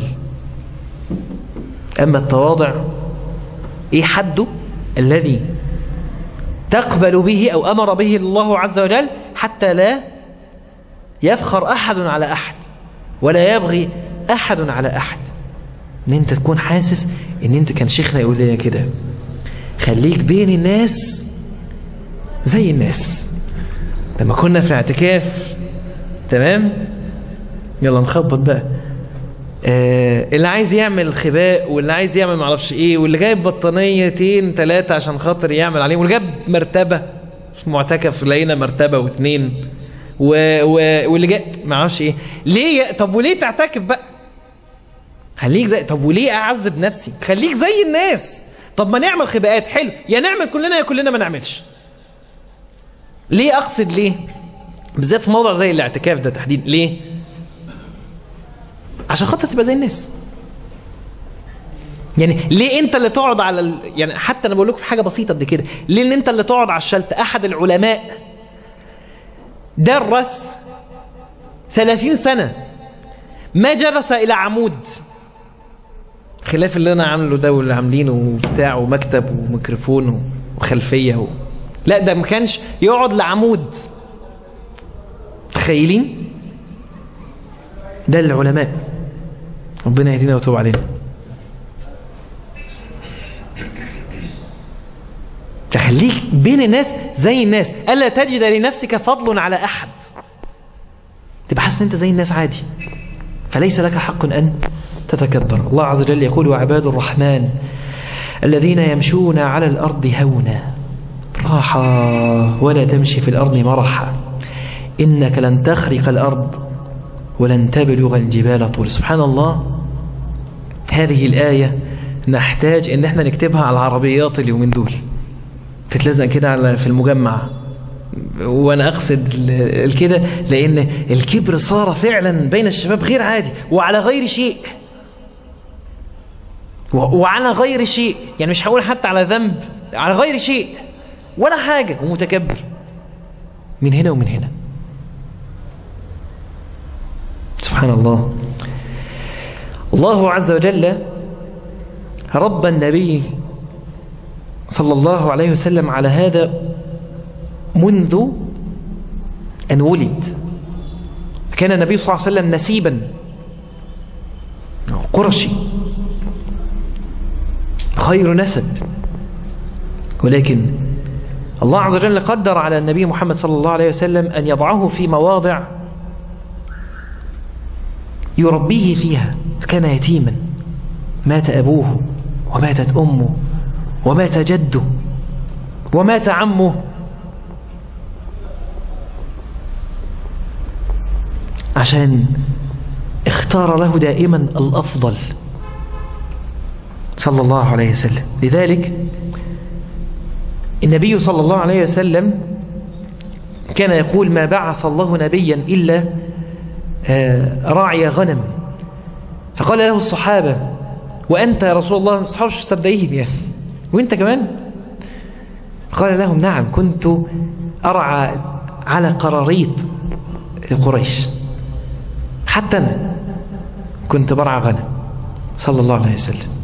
أما التواضع إيه حده الذي تقبل به أو أمر به الله عز وجل حتى لا يفخر أحد على أحد ولا يبغي أحد على أحد ان انت تكون حاسس ان انت كان شيخنا يقول لنا كده خليك بين الناس زي الناس لما كنا في اعتكاف تمام يلا نخبط بقى آه اللي عايز يعمل خباء واللي عايز يعمل معرفش ايه واللي جايب بطانيتين ثلاثة عشان خاطر يعمل عليهم واللي جاب مرتبة في معتكف لقينا مرتبة واثنين و... و... واللي جاي معرفش ايه ليه طب وليه تعتكف بقى خليك زي طب وليه اعذب نفسي خليك زي الناس طب ما نعمل خباءات حلو يا نعمل كلنا يا كلنا ما نعملش ليه اقصد ليه بالذات في موضوع زي الاعتكاف ده تحديد ليه عشان خاطر تبقى زي الناس يعني ليه انت اللي تقعد على ال... يعني حتى انا بقول لكم في حاجه بسيطه قد كده ليه ان انت اللي تقعد على الشلت احد العلماء درس 30 سنه ما جلس الى عمود خلاف اللي انا عامله ده واللي عاملينه وبتاع ومكتب وميكروفون وخلفيه و... لا ده ما كانش يقعد لعمود تخيلين ده العلماء ربنا يهدينا ويتوب علينا تخليك بين الناس زي الناس ألا تجد لنفسك فضل على أحد تبقى حاسس ان انت زي الناس عادي فليس لك حق أن تتكبر الله عز وجل يقول وعباد الرحمن الذين يمشون على الأرض هونا راحة ولا تمشي في الأرض مرحا إنك لن تخرق الأرض ولن تبلغ الجبال طول سبحان الله هذه الآية نحتاج ان احنا نكتبها على العربيات اليومين دول تتلزق كده على في المجمع وانا اقصد الكده لان الكبر صار فعلا بين الشباب غير عادي وعلى غير شيء وعلى غير شيء يعني مش هقول حتى على ذنب على غير شيء ولا حاجة ومتكبر من هنا ومن هنا سبحان الله الله عز وجل رب النبي صلى الله عليه وسلم على هذا منذ أن ولد كان النبي صلى الله عليه وسلم نسيبا قرشي خير نسب ولكن الله عز وجل قدر على النبي محمد صلى الله عليه وسلم أن يضعه في مواضع يربيه فيها كان يتيما مات أبوه وماتت أمه ومات جده ومات عمه عشان اختار له دائما الأفضل صلى الله عليه وسلم لذلك النبي صلى الله عليه وسلم كان يقول ما بعث الله نبيا إلا راعي غنم فقال له الصحابة وأنت يا رسول الله الصحابة مش مصدقين يعني وأنت كمان قال لهم نعم كنت أرعى على قراريط قريش حتى أنا كنت برعى غنم صلى الله عليه وسلم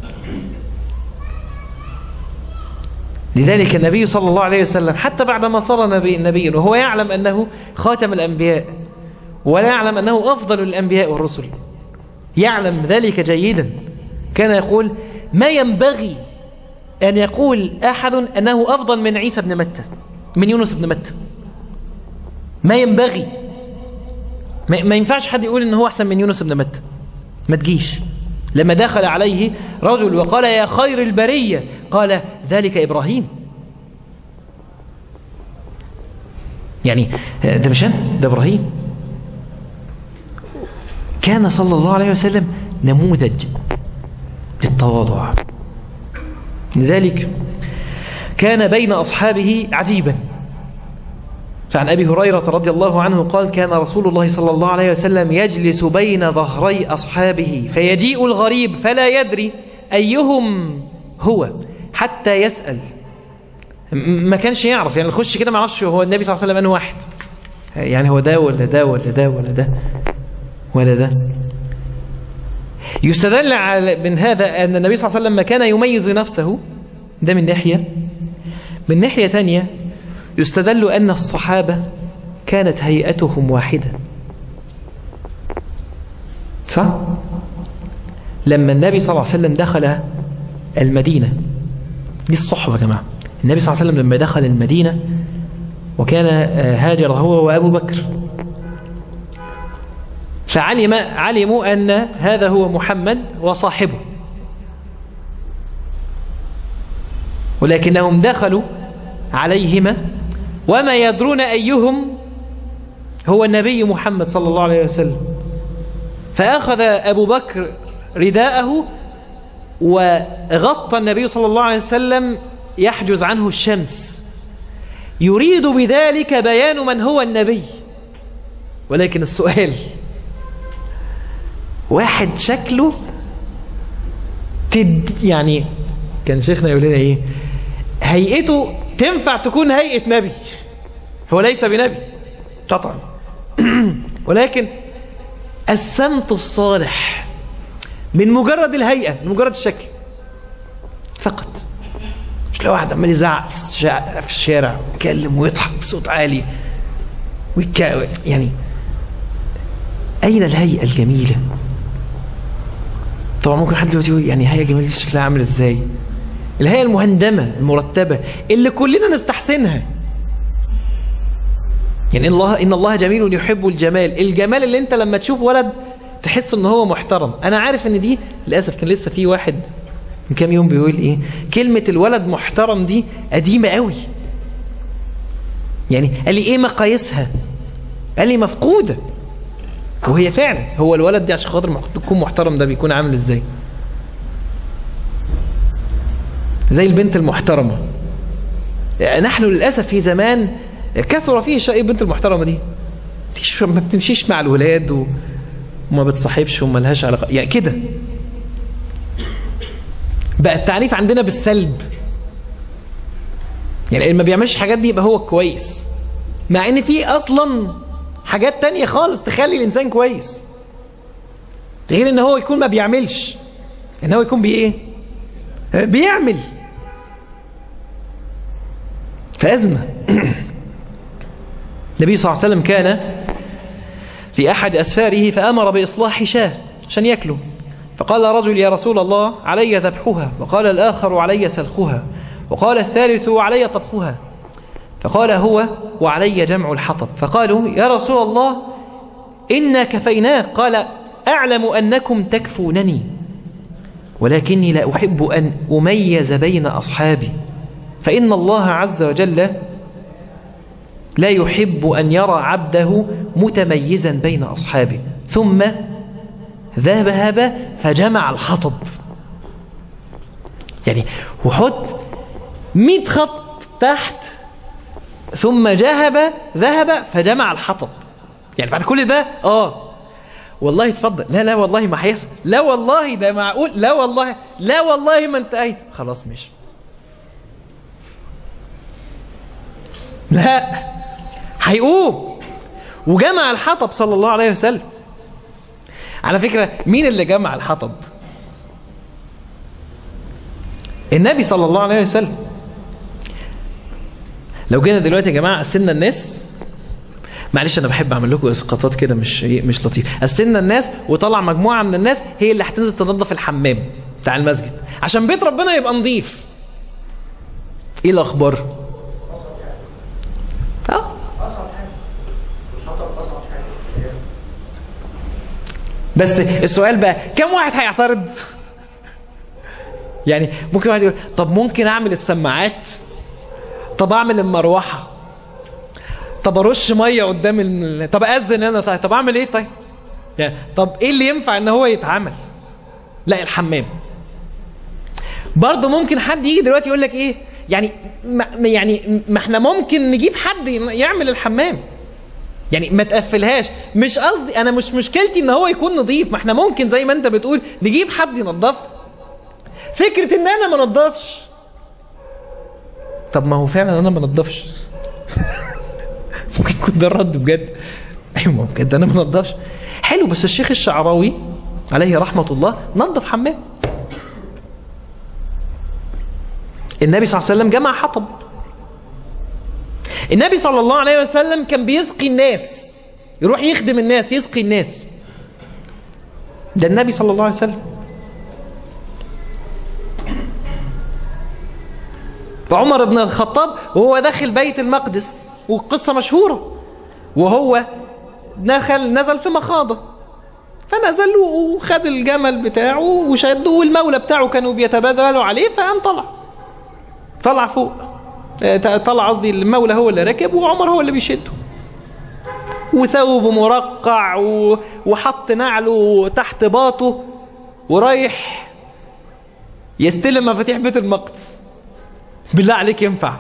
لذلك النبي صلى الله عليه وسلم حتى بعدما صار نبي نبيا وهو يعلم أنه خاتم الأنبياء ولا يعلم أنه أفضل الأنبياء والرسل يعلم ذلك جيدا كان يقول ما ينبغي أن يقول أحد أنه أفضل من عيسى بن متى من يونس بن متى ما ينبغي ما ينفعش حد يقول أنه أحسن من يونس بن متى ما تجيش لما دخل عليه رجل وقال يا خير البرية قال ذلك إبراهيم يعني ده مش أنا ده إبراهيم كان صلى الله عليه وسلم نموذج للتواضع لذلك كان بين أصحابه عجيبا فعن أبي هريرة رضي الله عنه قال كان رسول الله صلى الله عليه وسلم يجلس بين ظهري أصحابه فيجيء الغريب فلا يدري أيهم هو حتى يسأل ما كانش يعرف يعني يخش كده ما يعرفش هو النبي صلى الله عليه وسلم أنه واحد يعني هو ده ولا ده ولا ده ولا ده ولا ده يستدل من هذا أن النبي صلى الله عليه وسلم ما كان يميز نفسه ده من ناحية من ناحية ثانية يستدل أن الصحابة كانت هيئتهم واحدة صح؟ لما النبي صلى الله عليه وسلم دخل المدينة دي الصحبة يا جماعة النبي صلى الله عليه وسلم لما دخل المدينة وكان هاجر هو وأبو بكر فعلم علموا أن هذا هو محمد وصاحبه ولكنهم دخلوا عليهما وما يدرون أيهم هو النبي محمد صلى الله عليه وسلم فأخذ أبو بكر رداءه وغطى النبي صلى الله عليه وسلم يحجز عنه الشمس يريد بذلك بيان من هو النبي ولكن السؤال واحد شكله تد يعني كان شيخنا يقول لنا ايه هيئته تنفع تكون هيئة نبي هو ليس بنبي قطعا ولكن السمت الصالح من مجرد الهيئة من مجرد الشكل فقط مش لو واحد عمال يزعق في الشارع ويتكلم ويضحك بصوت عالي ويتكلم يعني أين الهيئة الجميلة طبعا ممكن حد دلوقتي يقول يعني هيئة جميلة دي شكلها عامل ازاي الهيئة المهندمة المرتبة اللي كلنا نستحسنها يعني الله إن الله جميل يحب الجمال الجمال اللي انت لما تشوف ولد تحس ان هو محترم انا عارف ان دي للأسف كان لسه في واحد من كام يوم بيقول ايه كلمة الولد محترم دي قديمة قوي يعني قال لي ايه مقاييسها قال لي مفقودة وهي فعلا هو الولد دي عشان خاطر يكون محترم ده بيكون عامل ازاي زي البنت المحترمة نحن للأسف في زمان كثر فيه شيء البنت المحترمة دي ما بتمشيش مع الولاد و... وما بتصاحبش وما لهاش علاقة يعني كده بقى التعريف عندنا بالسلب يعني اللي ما بيعملش حاجات دي يبقى هو كويس مع ان في اصلا حاجات تانية خالص تخلي الانسان كويس غير ان هو يكون ما بيعملش ان هو يكون بي ايه بيعمل فأزمة النبي صلى الله عليه وسلم كان في أحد أسفاره فأمر بإصلاح شاه عشان يأكله فقال رجل يا رسول الله علي ذبحها وقال الآخر علي سلخها وقال الثالث علي طبخها فقال هو وعلي جمع الحطب فقالوا يا رسول الله إنا كفيناه قال أعلم أنكم تكفونني ولكني لا أحب أن أميز بين أصحابي فإن الله عز وجل لا يحب أن يرى عبده متميزا بين أصحابه ثم ذهب هذا فجمع الحطب يعني وحط مئة خط تحت ثم جهب ذهب فجمع الحطب يعني بعد كل ده اه والله اتفضل لا لا والله ما هيحصل لا والله ده معقول لا والله لا والله ما انت اي خلاص مش لا هيقوم وجمع الحطب صلى الله عليه وسلم على فكرة مين اللي جمع الحطب النبي صلى الله عليه وسلم لو جينا دلوقتي يا جماعة قسمنا الناس معلش انا بحب اعمل لكم اسقاطات كده مش مش لطيف قسمنا الناس وطلع مجموعة من الناس هي اللي هتنزل تنظف الحمام بتاع المسجد عشان بيت ربنا يبقى نظيف ايه الاخبار اه بس السؤال بقى كم واحد هيعترض يعني ممكن واحد يقول طب ممكن اعمل السماعات طب اعمل المروحة طب ارش مية قدام ال... طب اذن انا طيب طب اعمل ايه طيب يعني طب ايه اللي ينفع ان هو يتعمل لا الحمام برضه ممكن حد يجي دلوقتي يقول لك ايه يعني ما يعني ما احنا ممكن نجيب حد يعمل الحمام يعني ما تقفلهاش مش قصدي انا مش مشكلتي ان هو يكون نظيف ما احنا ممكن زي ما انت بتقول نجيب حد ينظف فكرة ان انا ما نظفش طب ما هو فعلا انا ما نظفش ممكن يكون ده الرد بجد ايوه بجد انا ما نظفش حلو بس الشيخ الشعراوي عليه رحمة الله نظف حمام النبي صلى الله عليه وسلم جمع حطب النبي صلى الله عليه وسلم كان بيسقي الناس يروح يخدم الناس يسقي الناس ده النبي صلى الله عليه وسلم عمر بن الخطاب وهو داخل بيت المقدس والقصة مشهورة وهو دخل نزل في مخاضة فنزل وخد الجمل بتاعه وشده والمولى بتاعه كانوا بيتبادلوا عليه فقام طلع طلع فوق طلع قصدي المولى هو اللي راكب وعمر هو اللي بيشده وثوبه مرقع وحط نعله تحت باطه ورايح يستلم مفاتيح بيت المقدس بالله عليك ينفع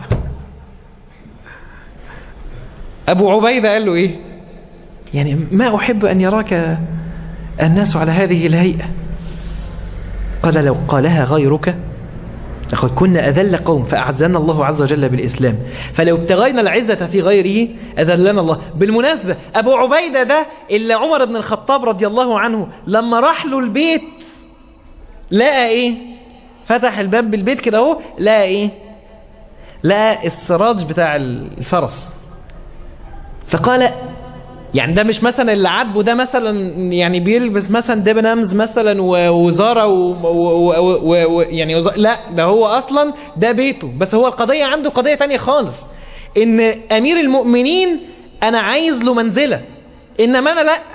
ابو عبيدة قال له ايه يعني ما احب ان يراك الناس على هذه الهيئة قال لو قالها غيرك لقد كنا أذل قوم فأعزنا الله عز وجل بالإسلام فلو ابتغينا العزة في غيره أذلنا الله بالمناسبة أبو عبيدة ده اللي عمر بن الخطاب رضي الله عنه لما راح له البيت لقى إيه فتح الباب بالبيت كده اهو لقى إيه لقى السراج بتاع الفرس فقال يعني ده مش مثلا اللي عاتبه ده مثلا يعني بيلبس مثلا ديبنامز مثلا و- وزارة و, و, و, و, و يعني وز... لا ده هو اصلا ده بيته بس هو القضية عنده قضية تانية خالص ان امير المؤمنين انا عايز له منزلة انما انا لا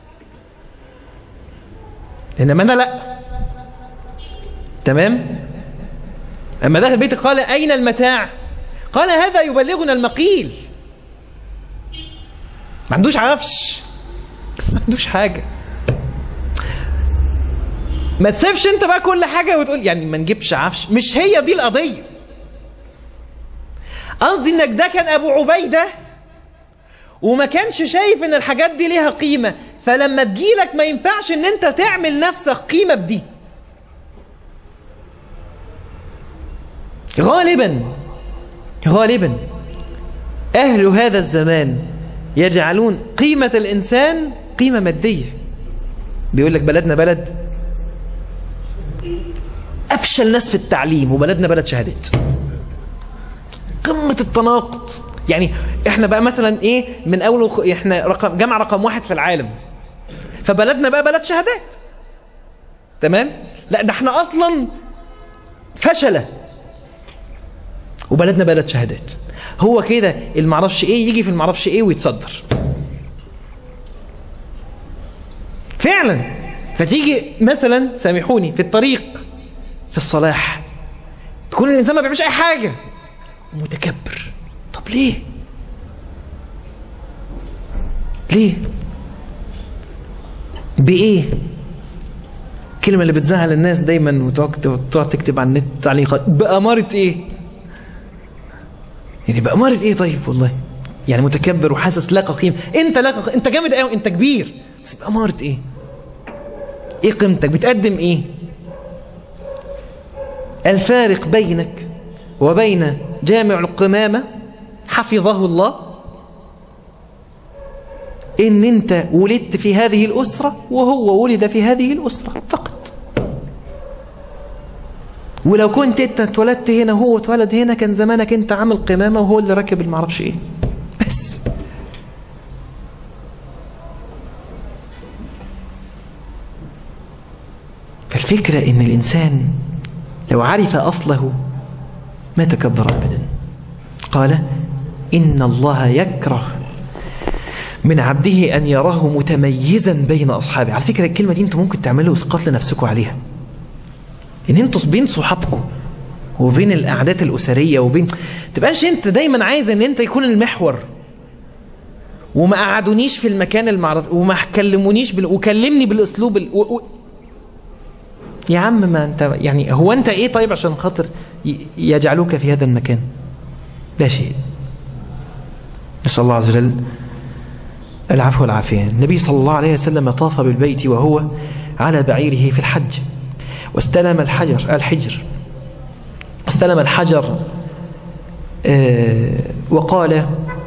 انما انا لا تمام اما دخل بيتك قال اين المتاع قال هذا يبلغنا المقيل ما عندوش عفش ما عندوش حاجة ما تسيبش انت بقى كل حاجة وتقول يعني ما نجيبش عفش مش هي دي القضية قصدي انك ده كان ابو عبيدة وما كانش شايف ان الحاجات دي ليها قيمة فلما تجيلك ما ينفعش ان انت تعمل نفسك قيمة بدي غالبا غالبا اهل هذا الزمان يجعلون قيمة الانسان قيمة مادية بيقول لك بلدنا بلد افشل ناس في التعليم وبلدنا بلد شهادات قمة التناقض يعني احنا بقى مثلا ايه من اول خ- احنا رقم جامعة رقم واحد في العالم فبلدنا بقى بلد شهادات تمام لا ده احنا اصلا فشلة وبلدنا بلد شهادات هو كده المعرفش ايه يجي في المعرفش ايه ويتصدر فعلا فتيجي مثلا سامحوني في الطريق في الصلاح تكون الانسان ما بيعملش اي حاجه متكبر طب ليه ليه بايه الكلمه اللي بتزعل الناس دايما وتقعد تقعد تكتب على النت تعليقات بأمارة ايه يعني بأمارة ايه طيب والله يعني متكبر وحاسس لا قيمة انت لا قيمة. انت جامد قوي انت كبير بس بأمارة ايه ايه قيمتك بتقدم ايه الفارق بينك وبين جامع القمامة حفظه الله ان انت ولدت في هذه الاسرة وهو ولد في هذه الاسرة فقط ولو كنت انت اتولدت هنا وهو اتولد هنا كان زمانك انت عامل قمامة وهو اللي راكب المعرفش ايه بس فالفكرة ان الانسان لو عرف اصله ما تكبر ابدا قال ان الله يكره من عبده ان يراه متميزا بين اصحابه على فكرة الكلمة دي انتم ممكن تعملوا اسقاط لنفسكم عليها ان انتوا بين صحابكم وبين القعدات الاسريه وبين تبقاش انت دايما عايز ان انت يكون المحور وما قعدونيش في المكان المعرض وما كلمونيش بال... وكلمني بالاسلوب ال... و... و... يا عم ما انت يعني هو انت ايه طيب عشان خاطر ي... يجعلوك في هذا المكان لا شيء نسال الله عز وجل العفو والعافيه النبي صلى الله عليه وسلم طاف بالبيت وهو على بعيره في الحج واستلم الحجر الحجر واستلم الحجر آه وقال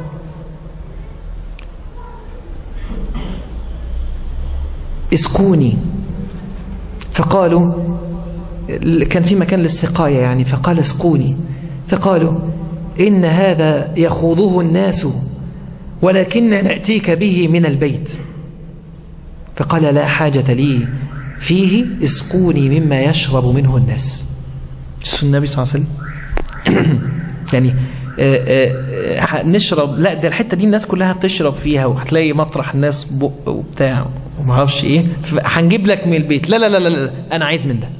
اسكوني فقالوا كان في مكان للسقاية يعني فقال اسقوني فقالوا إن هذا يخوضه الناس ولكن نأتيك به من البيت فقال لا حاجة لي فيه اسقوني مما يشرب منه الناس شو النبي صلى الله عليه وسلم يعني آآ آآ نشرب لا ده الحتة دي الناس كلها بتشرب فيها وهتلاقي مطرح الناس بق وبتاع ومعرفش ايه هنجيب لك من البيت لا لا لا لا, لا انا عايز من ده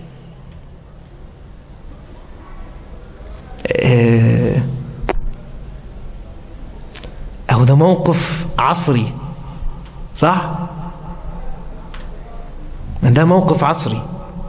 اهو ده موقف عصري صح ده موقف عصري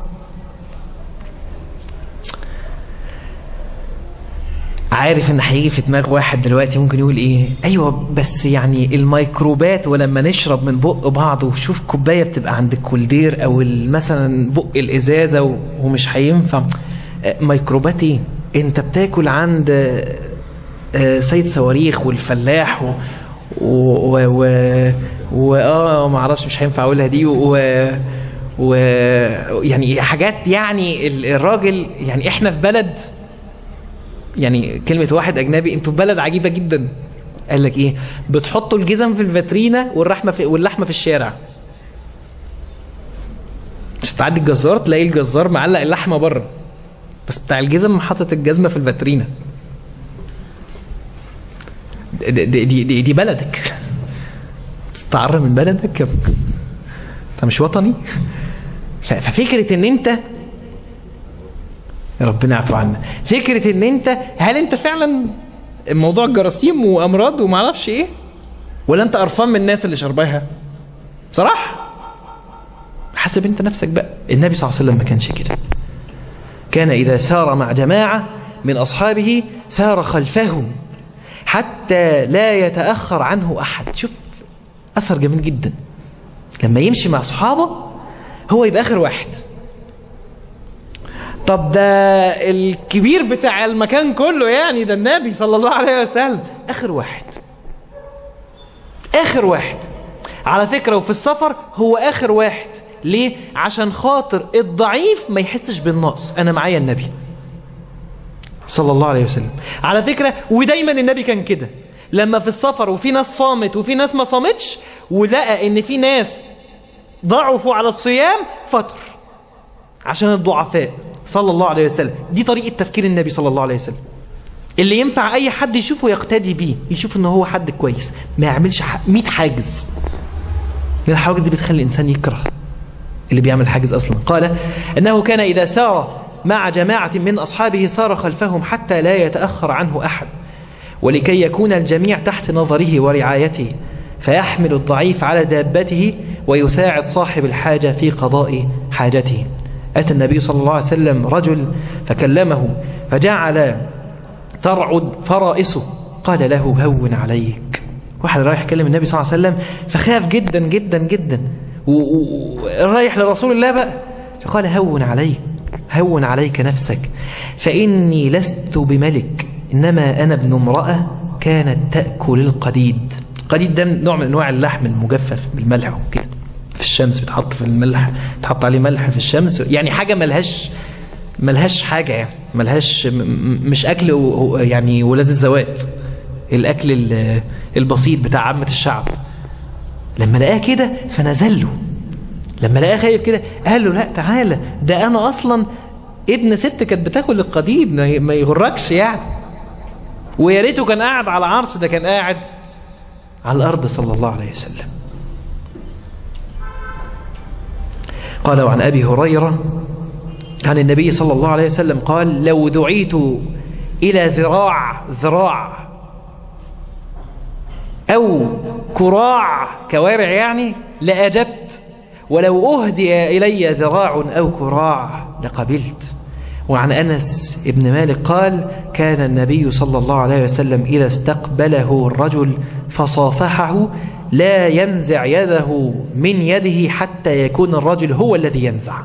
عارف ان هيجي في دماغ واحد دلوقتي ممكن يقول ايه ايوه بس يعني الميكروبات ولما نشرب من بق بعض وشوف كوبايه بتبقى عند الكولدير او مثلا بق الازازه ومش هينفع ميكروبات ايه انت بتاكل عند سيد صواريخ والفلاح و و و, و... اه ما اعرفش مش هينفع اقولها دي و و يعني حاجات يعني الراجل يعني احنا في بلد يعني كلمة واحد أجنبي انتوا في بلد عجيبة جدا قال لك ايه بتحطوا الجزم في الفاترينا واللحمه في واللحمه في الشارع مش تعدي الجزار تلاقي الجزار معلق اللحمه بره بس بتاع الجزم حاطط الجزمه في الفاترينا دي, دي, دي, دي, دي بلدك تتعرى من بلدك انت مش وطني ف- ففكره ان انت ربنا يعفو عنا فكره ان انت هل انت فعلا موضوع الجراثيم وامراض وما اعرفش ايه ولا انت قرفان من الناس اللي شرباها بصراحه حسب انت نفسك بقى النبي صلى الله عليه وسلم ما كانش كده كان اذا سار مع جماعه من اصحابه سار خلفهم حتى لا يتاخر عنه احد شوف اثر جميل جدا لما يمشي مع اصحابه هو يبقى اخر واحد طب ده الكبير بتاع المكان كله يعني ده النبي صلى الله عليه وسلم اخر واحد اخر واحد على فكرة وفي السفر هو اخر واحد ليه عشان خاطر الضعيف ما يحسش بالنقص انا معايا النبي صلى الله عليه وسلم على فكرة ودايما النبي كان كده لما في السفر وفي ناس صامت وفي ناس ما صامتش ولقى ان في ناس ضعفوا على الصيام فطر عشان الضعفاء صلى الله عليه وسلم دي طريقة تفكير النبي صلى الله عليه وسلم اللي ينفع اي حد يشوفه يقتدي بيه يشوف ان هو حد كويس ما يعملش 100 حاجز لان الحواجز دي بتخلي الانسان يكره اللي بيعمل حاجز اصلا قال انه كان اذا سار مع جماعة من اصحابه سار خلفهم حتى لا يتأخر عنه احد ولكي يكون الجميع تحت نظره ورعايته فيحمل الضعيف على دابته ويساعد صاحب الحاجة في قضاء حاجته أتى النبي صلى الله عليه وسلم رجل فكلمه فجعل ترعد فرائسه قال له هون عليك واحد رايح يكلم النبي صلى الله عليه وسلم فخاف جدا جدا جدا ورايح لرسول الله بقى فقال هون عليك هون عليك نفسك فإني لست بملك إنما أنا ابن امرأة كانت تأكل القديد القديد ده نوع من أنواع اللحم المجفف بالملح وكده في الشمس بتحط في الملح تحط عليه ملح في الشمس يعني حاجة ملهاش ملهاش حاجة يعني ملهاش م- م- مش أكل و- يعني ولاد الزوات الأكل ال- البسيط بتاع عامة الشعب لما لقاه كده فنزل له لما لقاه خايف كده قال له لا تعالى ده أنا أصلا ابن ست كانت بتاكل القديد ما ما يغركش يعني ويا ريته كان قاعد على عرش ده كان قاعد على الأرض صلى الله عليه وسلم قال وعن أبي هريرة عن النبي صلى الله عليه وسلم قال لو دعيت إلى ذراع ذراع أو كراع كوارع يعني لأجبت ولو أهدي إلي ذراع أو كراع لقبلت وعن أنس ابن مالك قال كان النبي صلى الله عليه وسلم إذا استقبله الرجل فصافحه لا ينزع يده من يده حتى يكون الرجل هو الذي ينزع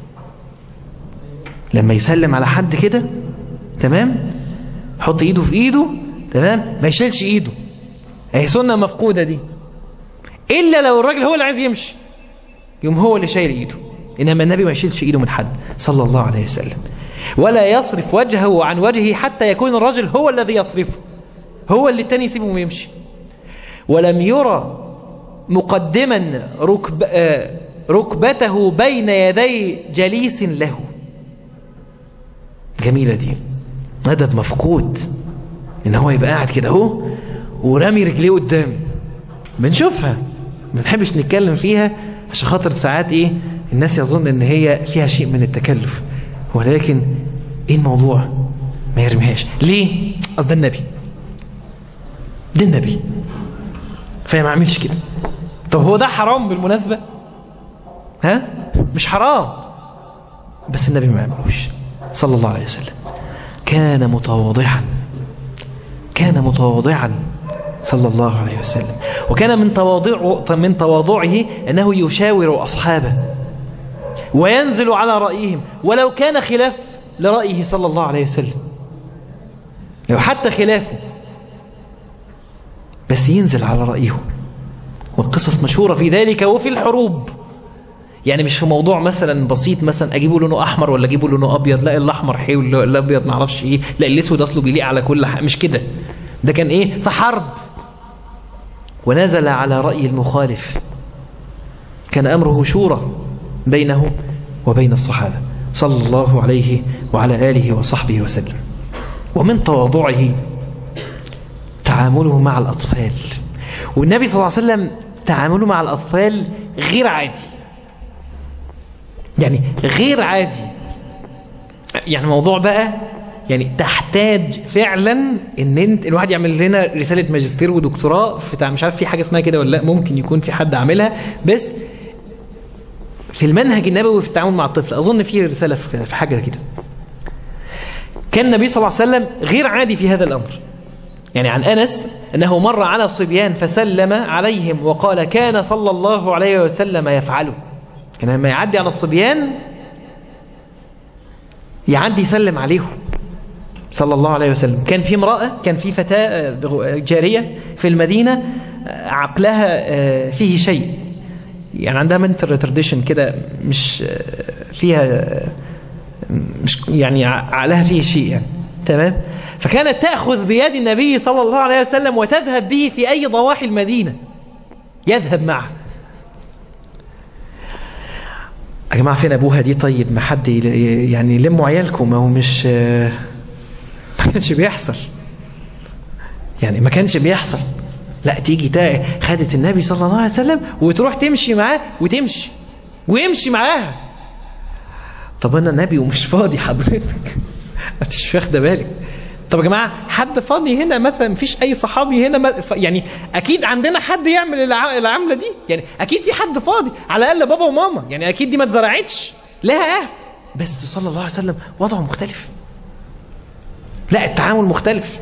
لما يسلم على حد كده تمام حط ايده في ايده تمام ما يشيلش ايده هي سنة مفقودة دي الا لو الراجل هو اللي عايز يمشي يوم هو اللي شايل ايده انما النبي ما يشيلش ايده من حد صلى الله عليه وسلم ولا يصرف وجهه عن وجهه حتى يكون الرجل هو الذي يصرفه هو اللي التاني يسيبه ويمشي ولم يرى مقدما ركب آه، ركبته بين يدي جليس له جميلة دي أدب مفقود إن هو يبقى قاعد كده أهو ورامي رجليه قدام بنشوفها ما بنحبش نتكلم فيها عشان خاطر ساعات إيه الناس يظن إن هي فيها شيء من التكلف ولكن إيه الموضوع ما يرميهاش ليه أصل ده النبي ده النبي فما عملش كده طب هو ده حرام بالمناسبة ها مش حرام بس النبي ما عملوش صلى الله عليه وسلم كان متواضعا كان متواضعا صلى الله عليه وسلم وكان من تواضع من تواضعه أنه يشاور أصحابه وينزل على رأيهم ولو كان خلاف لرأيه صلى الله عليه وسلم لو حتى خلافه بس ينزل على رأيه والقصص مشهورة في ذلك وفي الحروب يعني مش في موضوع مثلا بسيط مثلا اجيبه لونه احمر ولا اجيبه لونه ابيض لا الاحمر حلو لا الابيض ما اعرفش ايه لا الاسود اصله بيليق على كل حاجه مش كده ده كان ايه في حرب ونزل على رأي المخالف كان أمره شورى بينه وبين الصحابة صلى الله عليه وعلى آله وصحبه وسلم ومن تواضعه تعامله مع الأطفال والنبي صلى الله عليه وسلم تعامله مع الأطفال غير عادي يعني غير عادي يعني موضوع بقى يعني تحتاج فعلا ان انت الواحد يعمل لنا رساله ماجستير ودكتوراه في مش عارف في حاجه اسمها كده ولا لا ممكن يكون في حد عاملها بس في المنهج النبوي في التعامل مع الطفل اظن في رساله في حاجه كده كان النبي صلى الله عليه وسلم غير عادي في هذا الامر يعني عن انس انه مر على صبيان فسلم عليهم وقال كان صلى الله عليه وسلم يفعله كان لما يعدي على الصبيان يعدي يسلم عليهم صلى الله عليه وسلم كان في امرأة كان في فتاة جارية في المدينة عقلها فيه شيء يعني عندها منتر ترديشن كده مش فيها مش يعني عقلها فيه شيء يعني تمام فكانت تأخذ بيد النبي صلى الله عليه وسلم وتذهب به في أي ضواحي المدينة يذهب معه يا جماعة فين أبوها دي طيب ما حد يعني لموا عيالكم ما هو مش ما كانش بيحصل يعني ما كانش بيحصل لا تيجي تا خدت النبي صلى الله عليه وسلم وتروح تمشي معاه وتمشي ويمشي معاها طب انا نبي ومش فاضي حضرتك مش واخده بالك طب يا جماعه حد فاضي هنا مثلا مفيش اي صحابي هنا يعني اكيد عندنا حد يعمل العمله دي يعني اكيد في حد فاضي على الاقل بابا وماما يعني اكيد دي ما اتزرعتش لها اهل بس صلى الله عليه وسلم وضعه مختلف لا التعامل مختلف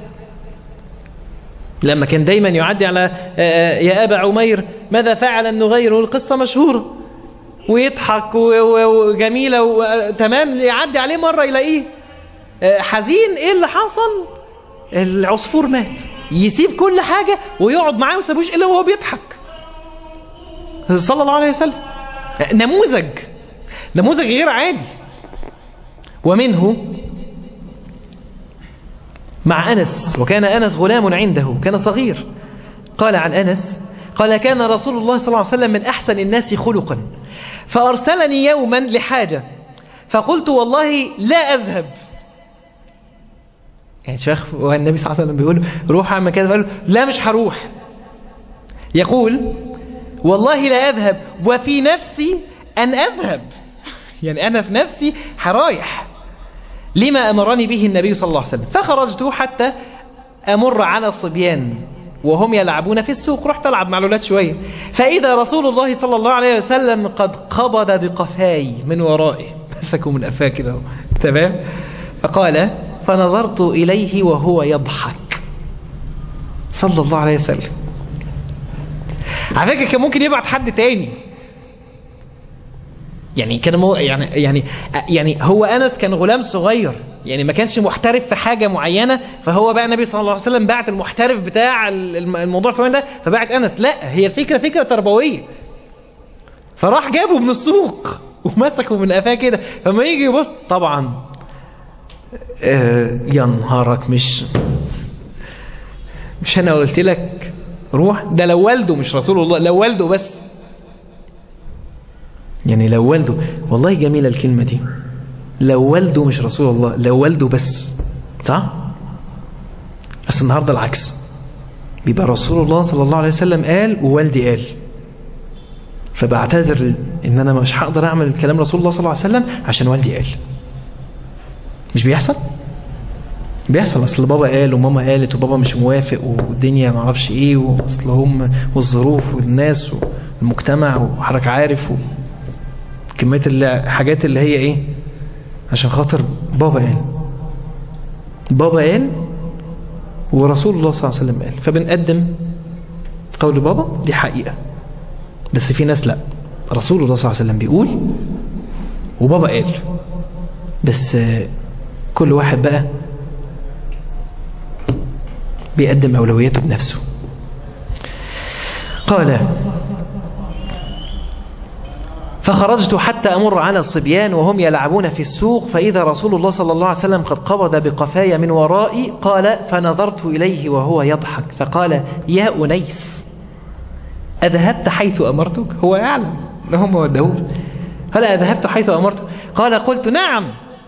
لما كان دايما يعدي على يا أبا عمير ماذا فعل النغير القصة مشهورة ويضحك وجميلة وتمام يعدي عليه مرة يلاقيه حزين ايه اللي حصل العصفور مات يسيب كل حاجة ويقعد معاه وسابوش الا وهو بيضحك صلى الله عليه وسلم نموذج نموذج غير عادي ومنه مع أنس وكان أنس غلام عنده كان صغير قال عن أنس قال كان رسول الله صلى الله عليه وسلم من أحسن الناس خلقا فأرسلني يوما لحاجة فقلت والله لا أذهب يعني شيخ والنبي صلى الله عليه وسلم بيقول روح اعمل كذا فقال له لا مش هروح يقول والله لا أذهب وفي نفسي أن أذهب يعني أنا في نفسي هرايح لما أمرني به النبي صلى الله عليه وسلم فخرجت حتى أمر على الصبيان وهم يلعبون في السوق رحت ألعب مع الأولاد شوية فإذا رسول الله صلى الله عليه وسلم قد قبض بقفاي من ورائه مسكوا من أفاه كده تمام فقال فنظرت إليه وهو يضحك صلى الله عليه وسلم على فكرة كان ممكن يبعت حد تاني يعني كان مو يعني يعني يعني هو انس كان غلام صغير يعني ما كانش محترف في حاجه معينه فهو بقى النبي صلى الله عليه وسلم بعت المحترف بتاع الموضوع في ده فبعت انس لا هي الفكره فكره تربويه فراح جابه من السوق ومسكه من قفاه كده فما يجي يبص طبعا آه يا نهارك مش مش انا قلت لك روح ده لو والده مش رسول الله لو والده بس يعني لو والده والله جميلة الكلمة دي لو والده مش رسول الله لو والده بس صح بس النهاردة العكس بيبقى رسول الله صلى الله عليه وسلم قال ووالدي قال فبعتذر ان انا مش هقدر اعمل كلام رسول الله صلى الله عليه وسلم عشان والدي قال مش بيحصل بيحصل اصل بابا قال وماما قالت وبابا مش موافق والدنيا معرفش ايه واصل هم والظروف والناس والمجتمع وحضرتك عارف و... كمية الحاجات اللي هي ايه عشان خاطر بابا قال بابا قال ورسول الله صلى الله عليه وسلم قال فبنقدم قول بابا دي حقيقة بس في ناس لا رسول الله صلى الله عليه وسلم بيقول وبابا قال بس كل واحد بقى بيقدم أولوياته بنفسه قال فخرجت حتى أمر على الصبيان وهم يلعبون في السوق فإذا رسول الله صلى الله عليه وسلم قد قبض بقفاي من ورائي قال فنظرت إليه وهو يضحك فقال يا أنيس أذهبت حيث أمرتك هو يعلم أنهم ما ودهوش هل أذهبت حيث أمرتك قال قلت نعم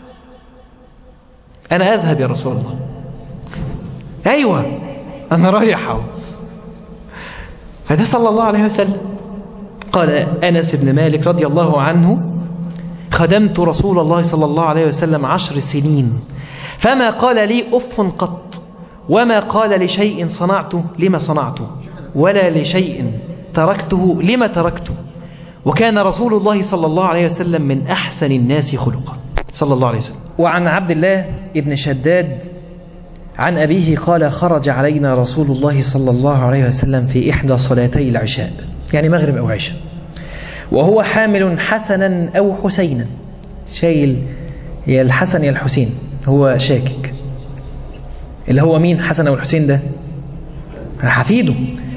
أنا أذهب يا رسول الله أيوة أنا رايح أهو فده صلى الله عليه وسلم قال أنس بن مالك رضي الله عنه خدمت رسول الله صلى الله عليه وسلم عشر سنين فما قال لي أف قط وما قال لشيء صنعته لما صنعته ولا لشيء تركته لما تركته وكان رسول الله صلى الله عليه وسلم من أحسن الناس خلقا صلى الله عليه وسلم وعن عبد الله بن شداد عن أبيه قال خرج علينا رسول الله صلى الله عليه وسلم في إحدى صلاتي العشاء يعني مغرب أو عشاء وهو حامل حسنا أو حسينا شايل يا الحسن يا الحسين هو شاكك اللي هو مين حسن أو الحسين ده حفيده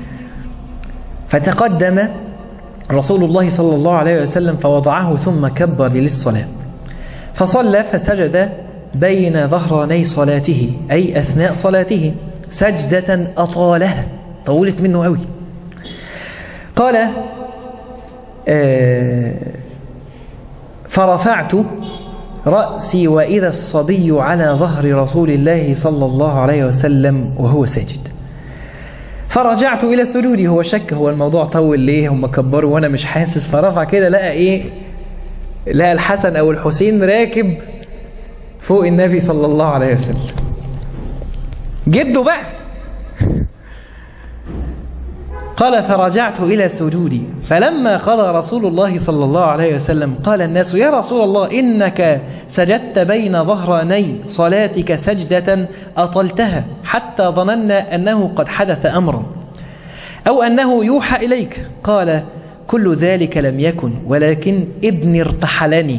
فتقدم رسول الله صلى الله عليه وسلم فوضعه ثم كبر للصلاة فصلى فسجد بين ظهراني صلاته أي أثناء صلاته سجدة أطالها طولت منه قوي قال آه فرفعت رأسي وإذا الصبي على ظهر رسول الله صلى الله عليه وسلم وهو ساجد فرجعت إلى سجودي هو شك هو الموضوع طول ليه هم كبروا وأنا مش حاسس فرفع كده لقى إيه لقى الحسن أو الحسين راكب فوق النبي صلى الله عليه وسلم جده بقى قال فرجعت إلى سجودي فلما قضى رسول الله صلى الله عليه وسلم قال الناس يا رسول الله إنك سجدت بين ظهراني صلاتك سجدة أطلتها حتى ظننا أنه قد حدث أمر أو أنه يوحى إليك قال كل ذلك لم يكن ولكن ابني ارتحلني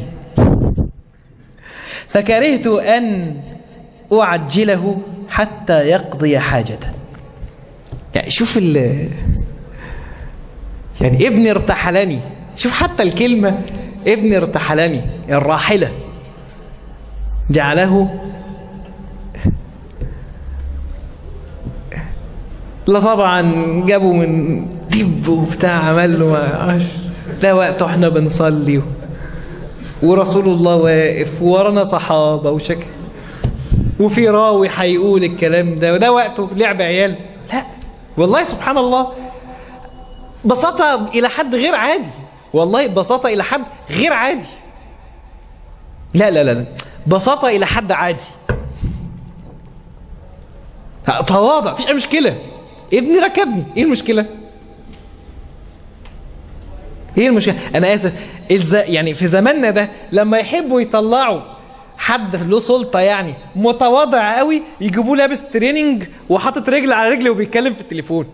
فكرهت أن أعجله حتى يقضي حاجته يعني شوف ال يعني ابني ارتحلني شوف حتى الكلمة ابني ارتحلني الراحلة جعله لا طبعا جابوا من دب وبتاع عمل له ما ده وقت احنا بنصلي ورسول الله واقف ورانا صحابة وشك وفي راوي هيقول الكلام ده وده وقته لعب عيال لا والله سبحان الله بساطة إلى حد غير عادي والله بساطة إلى حد غير عادي لا لا لا بساطة إلى حد عادي تواضع مفيش أي مشكلة ابني ركبني ايه المشكلة ايه المشكلة انا اسف يعني في زماننا ده لما يحبوا يطلعوا حد له سلطة يعني متواضع قوي يجيبوه لابس تريننج وحاطط رجل على رجل وبيتكلم في التليفون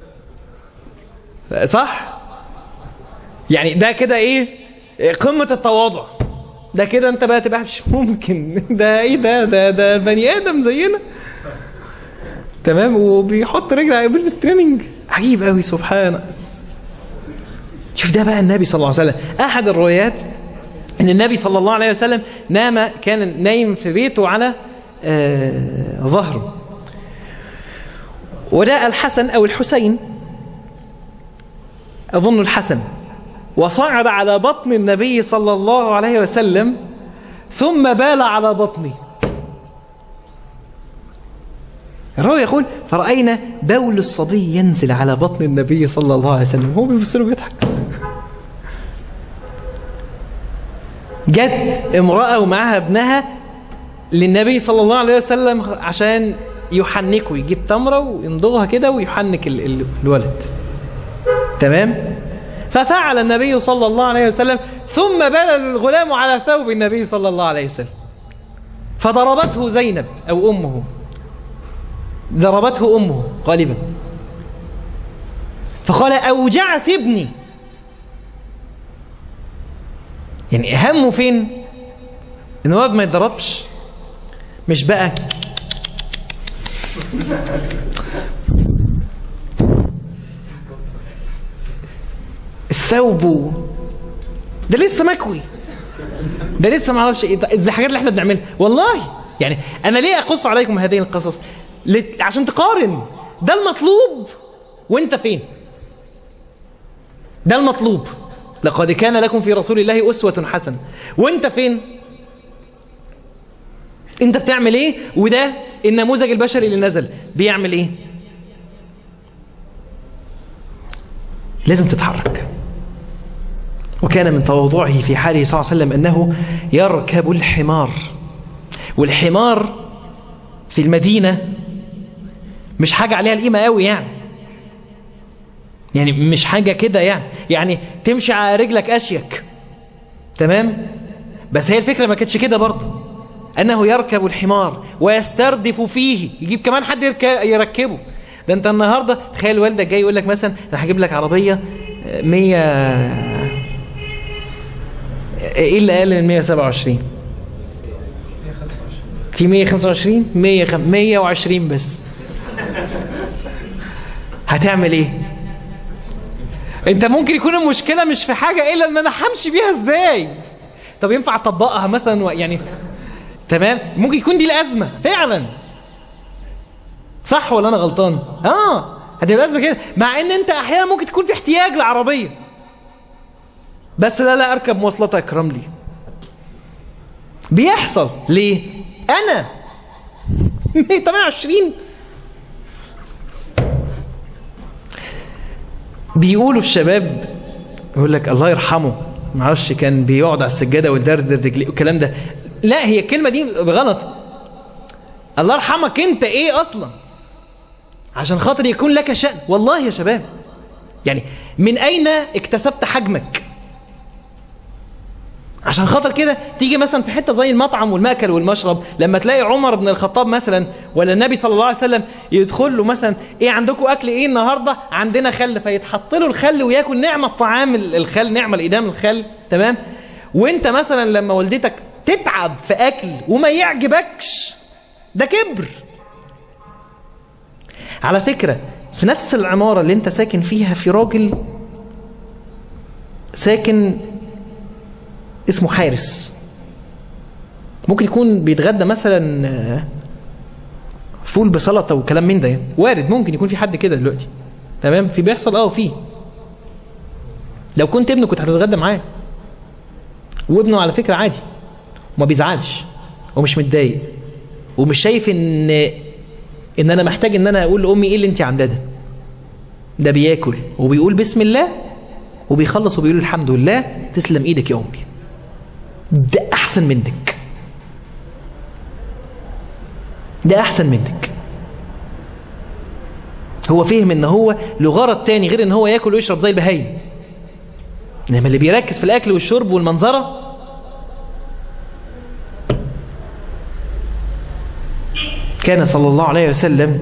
صح يعني ده كده ايه قمة التواضع ده كده انت بقى تبقى مش ممكن ده ايه ده ده ده بني ادم زينا تمام وبيحط رجل على بيلبس تريننج عجيب قوي سبحانه شوف ده بقى النبي صلى الله عليه وسلم احد الروايات ان النبي صلى الله عليه وسلم نام كان نايم في بيته على آه ظهره وجاء الحسن او الحسين اظن الحسن وصعد على بطن النبي صلى الله عليه وسلم ثم بال على بطنه الراوي يقول فرأينا بول الصبي ينزل على بطن النبي صلى الله عليه وسلم هو بيبص له بيضحك جت امرأة ومعها ابنها للنبي صلى الله عليه وسلم عشان يحنكه يجيب تمرة ويمضغها كده ويحنك ال ال الولد تمام ففعل النبي صلى الله عليه وسلم ثم بال الغلام على ثوب النبي صلى الله عليه وسلم فضربته زينب أو أمه ضربته أمه غالبا فقال أوجعت ابني يعني همه فين ان الواد ما يتضربش مش بقى الثوب ده لسه مكوي ده لسه ما اعرفش ايه دي الحاجات اللي احنا بنعملها والله يعني انا ليه اقص عليكم هذه القصص عشان تقارن ده المطلوب وانت فين ده المطلوب لقد كان لكم في رسول الله أسوة حسنة وانت فين انت بتعمل ايه وده النموذج البشري اللي نزل بيعمل ايه لازم تتحرك وكان من تواضعه في حاله صلى الله عليه وسلم أنه يركب الحمار والحمار في المدينة مش حاجة عليها القيمة قوي يعني يعني مش حاجة كده يعني يعني تمشي على رجلك أشيك تمام بس هي الفكرة ما كانتش كده برضه أنه يركب الحمار ويستردف فيه يجيب كمان حد يركبه ده انت النهاردة تخيل والدك جاي يقول لك مثلا انا هجيب لك عربية 100 ايه اللي اقل من 127 في 125 100 120 بس هتعمل ايه انت ممكن يكون المشكلة مش في حاجة الا ان انا همشي بيها ازاي طب ينفع اطبقها مثلا يعني تمام ممكن يكون دي الازمة فعلا صح ولا انا غلطان اه هتبقى الازمة كده مع ان انت احيانا ممكن تكون في احتياج لعربية بس لا لا اركب مواصلات اكرم لي بيحصل ليه انا 128 بيقولوا الشباب يقول لك الله يرحمه معرفش كان بيقعد على السجاده ويدردر رجليه والكلام ده لا هي الكلمه دي غلط الله يرحمك انت ايه اصلا عشان خاطر يكون لك شأن والله يا شباب يعني من اين اكتسبت حجمك عشان خاطر كده تيجي مثلا في حته زي المطعم والمأكل والمشرب لما تلاقي عمر بن الخطاب مثلا ولا النبي صلى الله عليه وسلم يدخل له مثلا ايه عندكم اكل ايه النهارده عندنا خل فيتحط له الخل وياكل نعمه طعام الخل نعمه الادام الخل تمام وانت مثلا لما والدتك تتعب في اكل وما يعجبكش ده كبر على فكره في نفس العماره اللي انت ساكن فيها في راجل ساكن اسمه حارس ممكن يكون بيتغدى مثلا فول بسلطة وكلام من ده يعني. وارد ممكن يكون في حد كده دلوقتي تمام في بيحصل اه في لو كنت ابنه كنت هتتغدى معاه وابنه على فكرة عادي وما بيزعلش ومش متضايق ومش شايف ان ان انا محتاج ان انا اقول لامي ايه اللي انت عاملاه ده ده بياكل وبيقول بسم الله وبيخلص وبيقول الحمد لله تسلم ايدك يا امي ده احسن منك ده احسن منك هو فهم ان هو له غرض تاني غير ان هو ياكل ويشرب زي البهايم انما اللي بيركز في الاكل والشرب والمنظره كان صلى الله عليه وسلم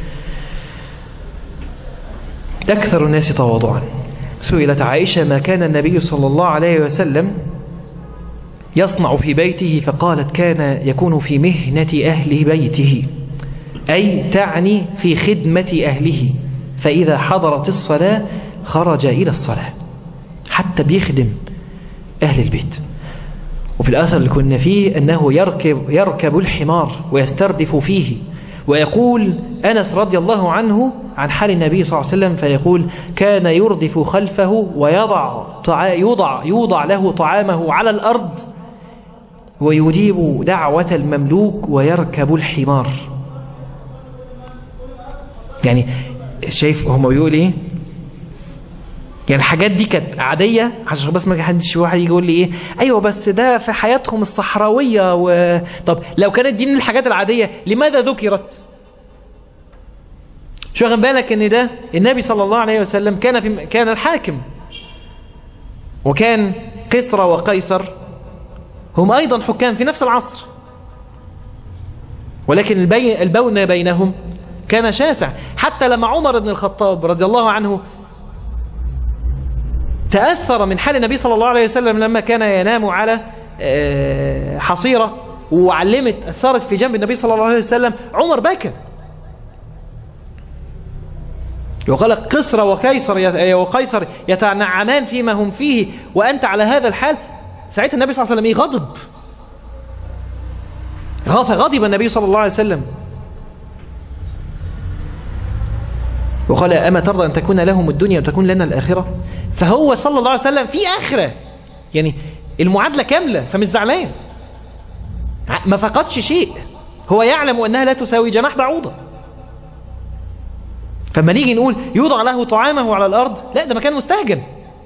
اكثر الناس تواضعا سئلت عائشه ما كان النبي صلى الله عليه وسلم يصنع في بيته فقالت كان يكون في مهنة أهل بيته أي تعني في خدمة أهله فإذا حضرت الصلاة خرج إلى الصلاة حتى بيخدم أهل البيت وفي الأثر اللي كنا فيه أنه يركب, يركب الحمار ويستردف فيه ويقول أنس رضي الله عنه عن حال النبي صلى الله عليه وسلم فيقول كان يردف خلفه ويضع يوضع, يوضع له طعامه على الأرض ويجيب دعوة المملوك ويركب الحمار يعني شايف هم بيقول ايه يعني الحاجات دي كانت عادية عشان بس ما حدش واحد يجي يقول لي ايه ايوه بس ده في حياتهم الصحراوية و... طب لو كانت دي من الحاجات العادية لماذا ذكرت شو واخد بالك ان ده النبي صلى الله عليه وسلم كان في كان الحاكم وكان قسرى وقيصر هم أيضا حكام في نفس العصر ولكن البي... البون بينهم كان شاسع حتى لما عمر بن الخطاب رضي الله عنه تأثر من حال النبي صلى الله عليه وسلم لما كان ينام على حصيرة وعلمت أثرت في جنب النبي صلى الله عليه وسلم عمر بكى وقال قسر وقيصر وقيصر يتنعمان فيما هم فيه وأنت على هذا الحال ساعتها النبي صلى الله عليه وسلم غضب غضب النبي صلى الله عليه وسلم وقال أما ترضى أن تكون لهم الدنيا وتكون لنا الآخرة فهو صلى الله عليه وسلم في آخرة يعني المعادلة كاملة فمش زعلان ما فقدش شيء هو يعلم أنها لا تساوي جناح بعوضة فما نيجي نقول يوضع له طعامه على الأرض لا ده مكان مستهجن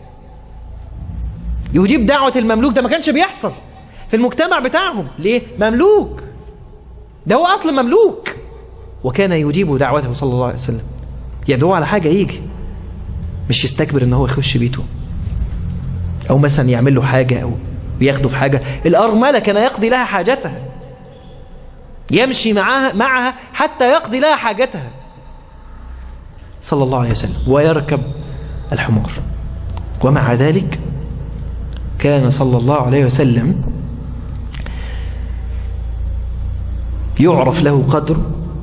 يجيب دعوة المملوك ده ما كانش بيحصل في المجتمع بتاعهم ليه؟ مملوك ده هو أصل مملوك وكان يجيب دعوته صلى الله عليه وسلم يدعو على حاجة يجي مش يستكبر ان هو يخش بيته او مثلا يعمل له حاجة او ياخده في حاجة الأرملة كان يقضي لها حاجتها يمشي معها, معها حتى يقضي لها حاجتها صلى الله عليه وسلم ويركب الحمار ومع ذلك كان صلى الله عليه وسلم يعرف له قدر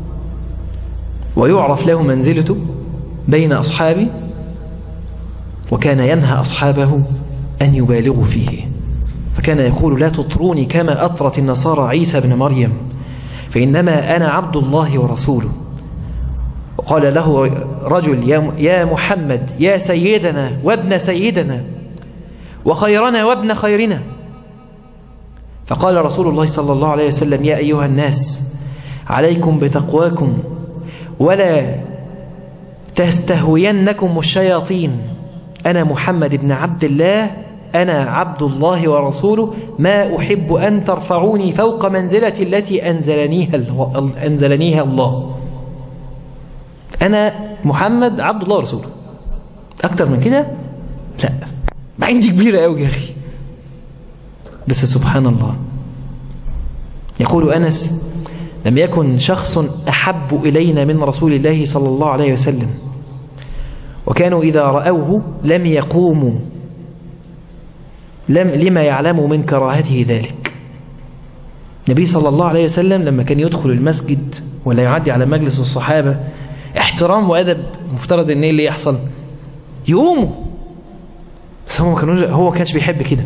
ويعرف له منزلته بين أصحابه وكان ينهى أصحابه أن يبالغوا فيه فكان يقول لا تطروني كما أطرت النصارى عيسى بن مريم فإنما أنا عبد الله ورسوله وقال له رجل يا محمد يا سيدنا وابن سيدنا وخيرنا وابن خيرنا فقال رسول الله صلى الله عليه وسلم يا أيها الناس عليكم بتقواكم ولا تستهوينكم الشياطين أنا محمد بن عبد الله أنا عبد الله ورسوله ما أحب أن ترفعوني فوق منزلتي التي أنزلنيها, أنزلنيها الله أنا محمد عبد الله ورسوله أكتر من كده لا عندي كبيرة أوي يا أخي بس سبحان الله يقول أنس لم يكن شخص أحب إلينا من رسول الله صلى الله عليه وسلم وكانوا إذا رأوه لم يقوموا لم لما يعلموا من كراهته ذلك النبي صلى الله عليه وسلم لما كان يدخل المسجد ولا يعدي على مجلس الصحابة احترام وأدب مفترض ان ايه اللي يحصل يقوموا بس هو ما كانوش هو ما كانش بيحب كده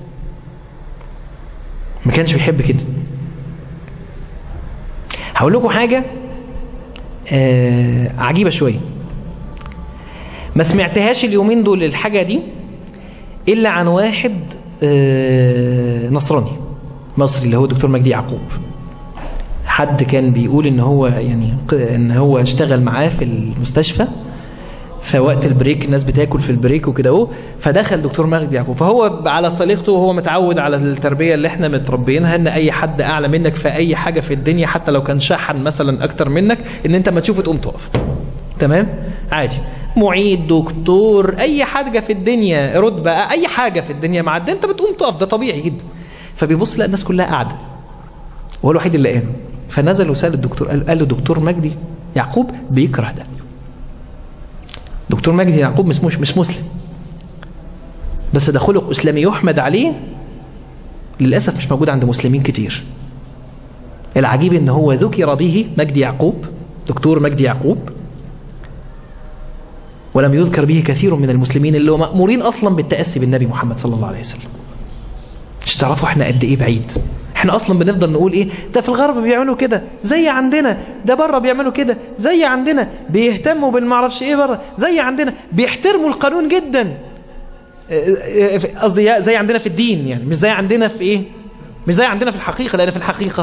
ما كانش بيحب كده هقول لكم حاجة آه عجيبة شوية ما سمعتهاش اليومين دول الحاجة دي إلا عن واحد آه نصراني مصري اللي هو دكتور مجدي يعقوب حد كان بيقول ان هو يعني ان هو اشتغل معاه في المستشفى فوقت البريك الناس بتاكل في البريك وكده اهو فدخل دكتور مجدي يعقوب فهو على صليقته وهو متعود على التربيه اللي احنا متربيينها ان اي حد اعلى منك في اي حاجه في الدنيا حتى لو كان شحن مثلا اكتر منك ان انت ما تشوفه تقوم تقف تمام عادي معيد دكتور اي حاجه في الدنيا رتبه اي حاجه في الدنيا معديه انت بتقوم تقف ده طبيعي جدا فبيبص لقى الناس كلها قاعده وهو الوحيد اللي قام فنزل وسال الدكتور قال, قال له دكتور مجدي يعقوب بيكره ده دكتور مجدي يعقوب مش مش مسلم بس ده خلق اسلامي يحمد عليه للاسف مش موجود عند مسلمين كتير العجيب ان هو ذكر به مجدي يعقوب دكتور مجدي يعقوب ولم يذكر به كثير من المسلمين اللي هم مأمورين اصلا بالتأسي بالنبي محمد صلى الله عليه وسلم مش تعرفوا احنا قد ايه بعيد احنا اصلا بنفضل نقول ايه ده في الغرب بيعملوا كده زي عندنا ده بره بيعملوا كده زي عندنا بيهتموا بالمعرفش ايه بره زي عندنا بيحترموا القانون جدا قصدي زي عندنا في الدين يعني مش زي عندنا في ايه مش زي عندنا في الحقيقة لان في الحقيقة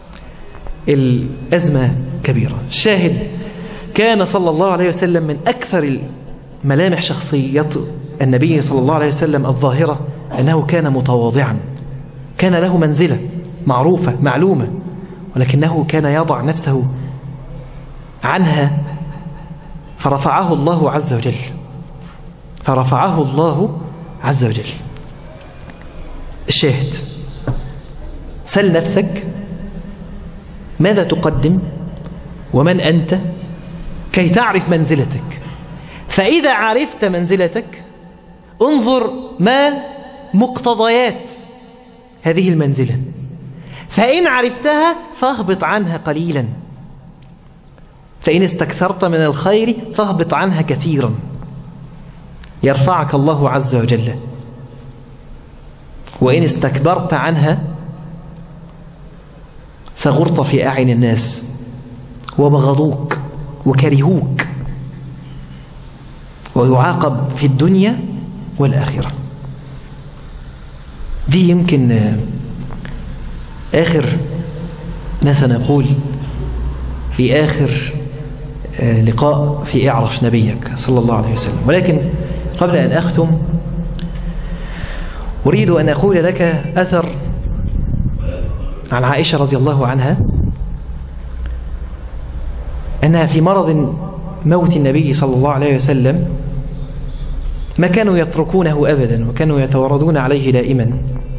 الأزمة كبيرة الشاهد كان صلى الله عليه وسلم من أكثر ملامح شخصية النبي صلى الله عليه وسلم الظاهرة أنه كان متواضعا كان له منزلة معروفة معلومة ولكنه كان يضع نفسه عنها فرفعه الله عز وجل فرفعه الله عز وجل الشاهد سل نفسك ماذا تقدم ومن أنت كي تعرف منزلتك فإذا عرفت منزلتك انظر ما مقتضيات هذه المنزلة فإن عرفتها فاهبط عنها قليلا فإن استكثرت من الخير فاهبط عنها كثيرا يرفعك الله عز وجل وإن استكبرت عنها صغرت في أعين الناس وبغضوك وكرهوك ويعاقب في الدنيا والآخرة دي يمكن آه، آخر ما سنقول في آخر آه، لقاء في اعرف نبيك صلى الله عليه وسلم ولكن قبل أن أختم أريد أن أقول لك أثر عن عائشة رضي الله عنها أنها في مرض موت النبي صلى الله عليه وسلم ما كانوا يتركونه أبدا وكانوا يتوردون عليه دائما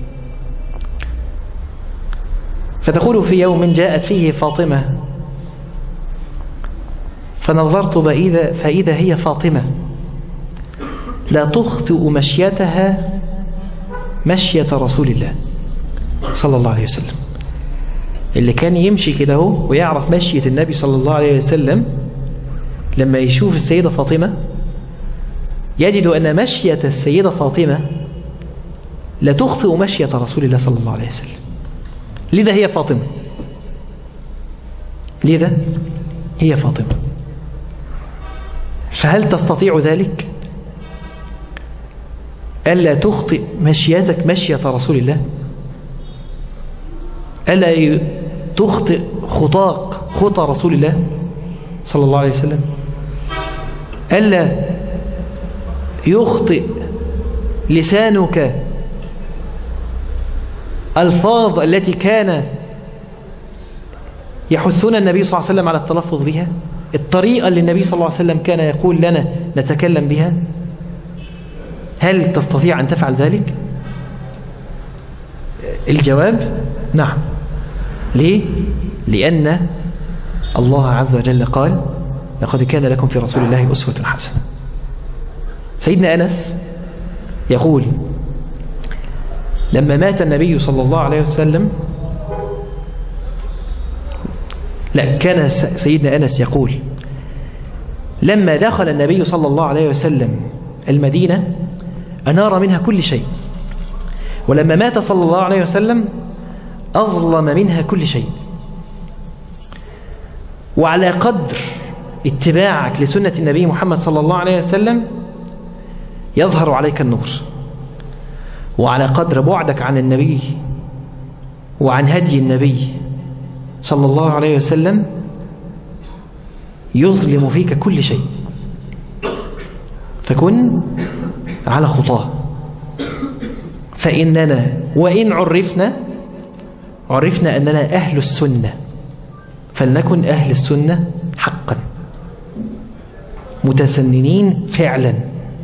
فتقول في يوم جاءت فيه فاطمة فنظرت بإذا فإذا هي فاطمة لا تخطئ مشيتها مشية رسول الله صلى الله عليه وسلم اللي كان يمشي كده هو ويعرف مشية النبي صلى الله عليه وسلم لما يشوف السيدة فاطمة يجد أن مشية السيدة فاطمة لا تخطئ مشية رسول الله صلى الله عليه وسلم لذا هي فاطمة لذا هي فاطمة فهل تستطيع ذلك ألا تخطئ مشيتك مشية رسول الله ألا تخطئ خطاك خطى رسول الله صلى الله عليه وسلم ألا يخطئ لسانك الفاظ التي كان يحثنا النبي صلى الله عليه وسلم على التلفظ بها الطريقة اللي النبي صلى الله عليه وسلم كان يقول لنا نتكلم بها هل تستطيع أن تفعل ذلك الجواب نعم ليه لأن الله عز وجل قال لقد كان لكم في رسول الله أسوة حسنة سيدنا أنس يقول لما مات النبي صلى الله عليه وسلم لا كان سيدنا أنس يقول لما دخل النبي صلى الله عليه وسلم المدينة أنار منها كل شيء ولما مات صلى الله عليه وسلم أظلم منها كل شيء وعلى قدر اتباعك لسنة النبي محمد صلى الله عليه وسلم يظهر عليك النور وعلى قدر بعدك عن النبي وعن هدي النبي صلى الله عليه وسلم يظلم فيك كل شيء فكن على خطاه فإننا وإن عرفنا عرفنا أننا أهل السنة فلنكن أهل السنة حقا متسننين فعلا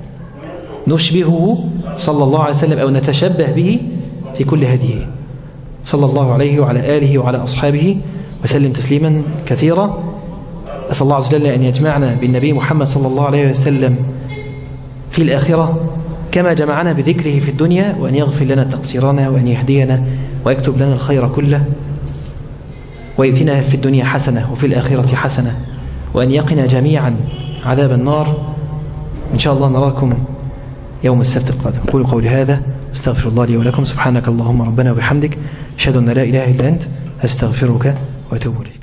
نشبهه صلى الله عليه وسلم أو نتشبه به في كل هديه صلى الله عليه وعلى آله وعلى أصحابه وسلم تسليما كثيرا أسأل الله عز وجل أن يجمعنا بالنبي محمد صلى الله عليه وسلم في الآخرة كما جمعنا بذكره في الدنيا وأن يغفر لنا تقصيرنا وأن يهدينا ويكتب لنا الخير كله ويؤتنا في الدنيا حسنة وفي الآخرة حسنة وأن يقنا جميعا عذاب النار إن شاء الله نراكم يوم السبت القادم قولوا قولي هذا استغفر الله لي ولكم سبحانك اللهم ربنا وبحمدك أشهد أن لا إله إلا أنت أستغفرك وأتوب إليك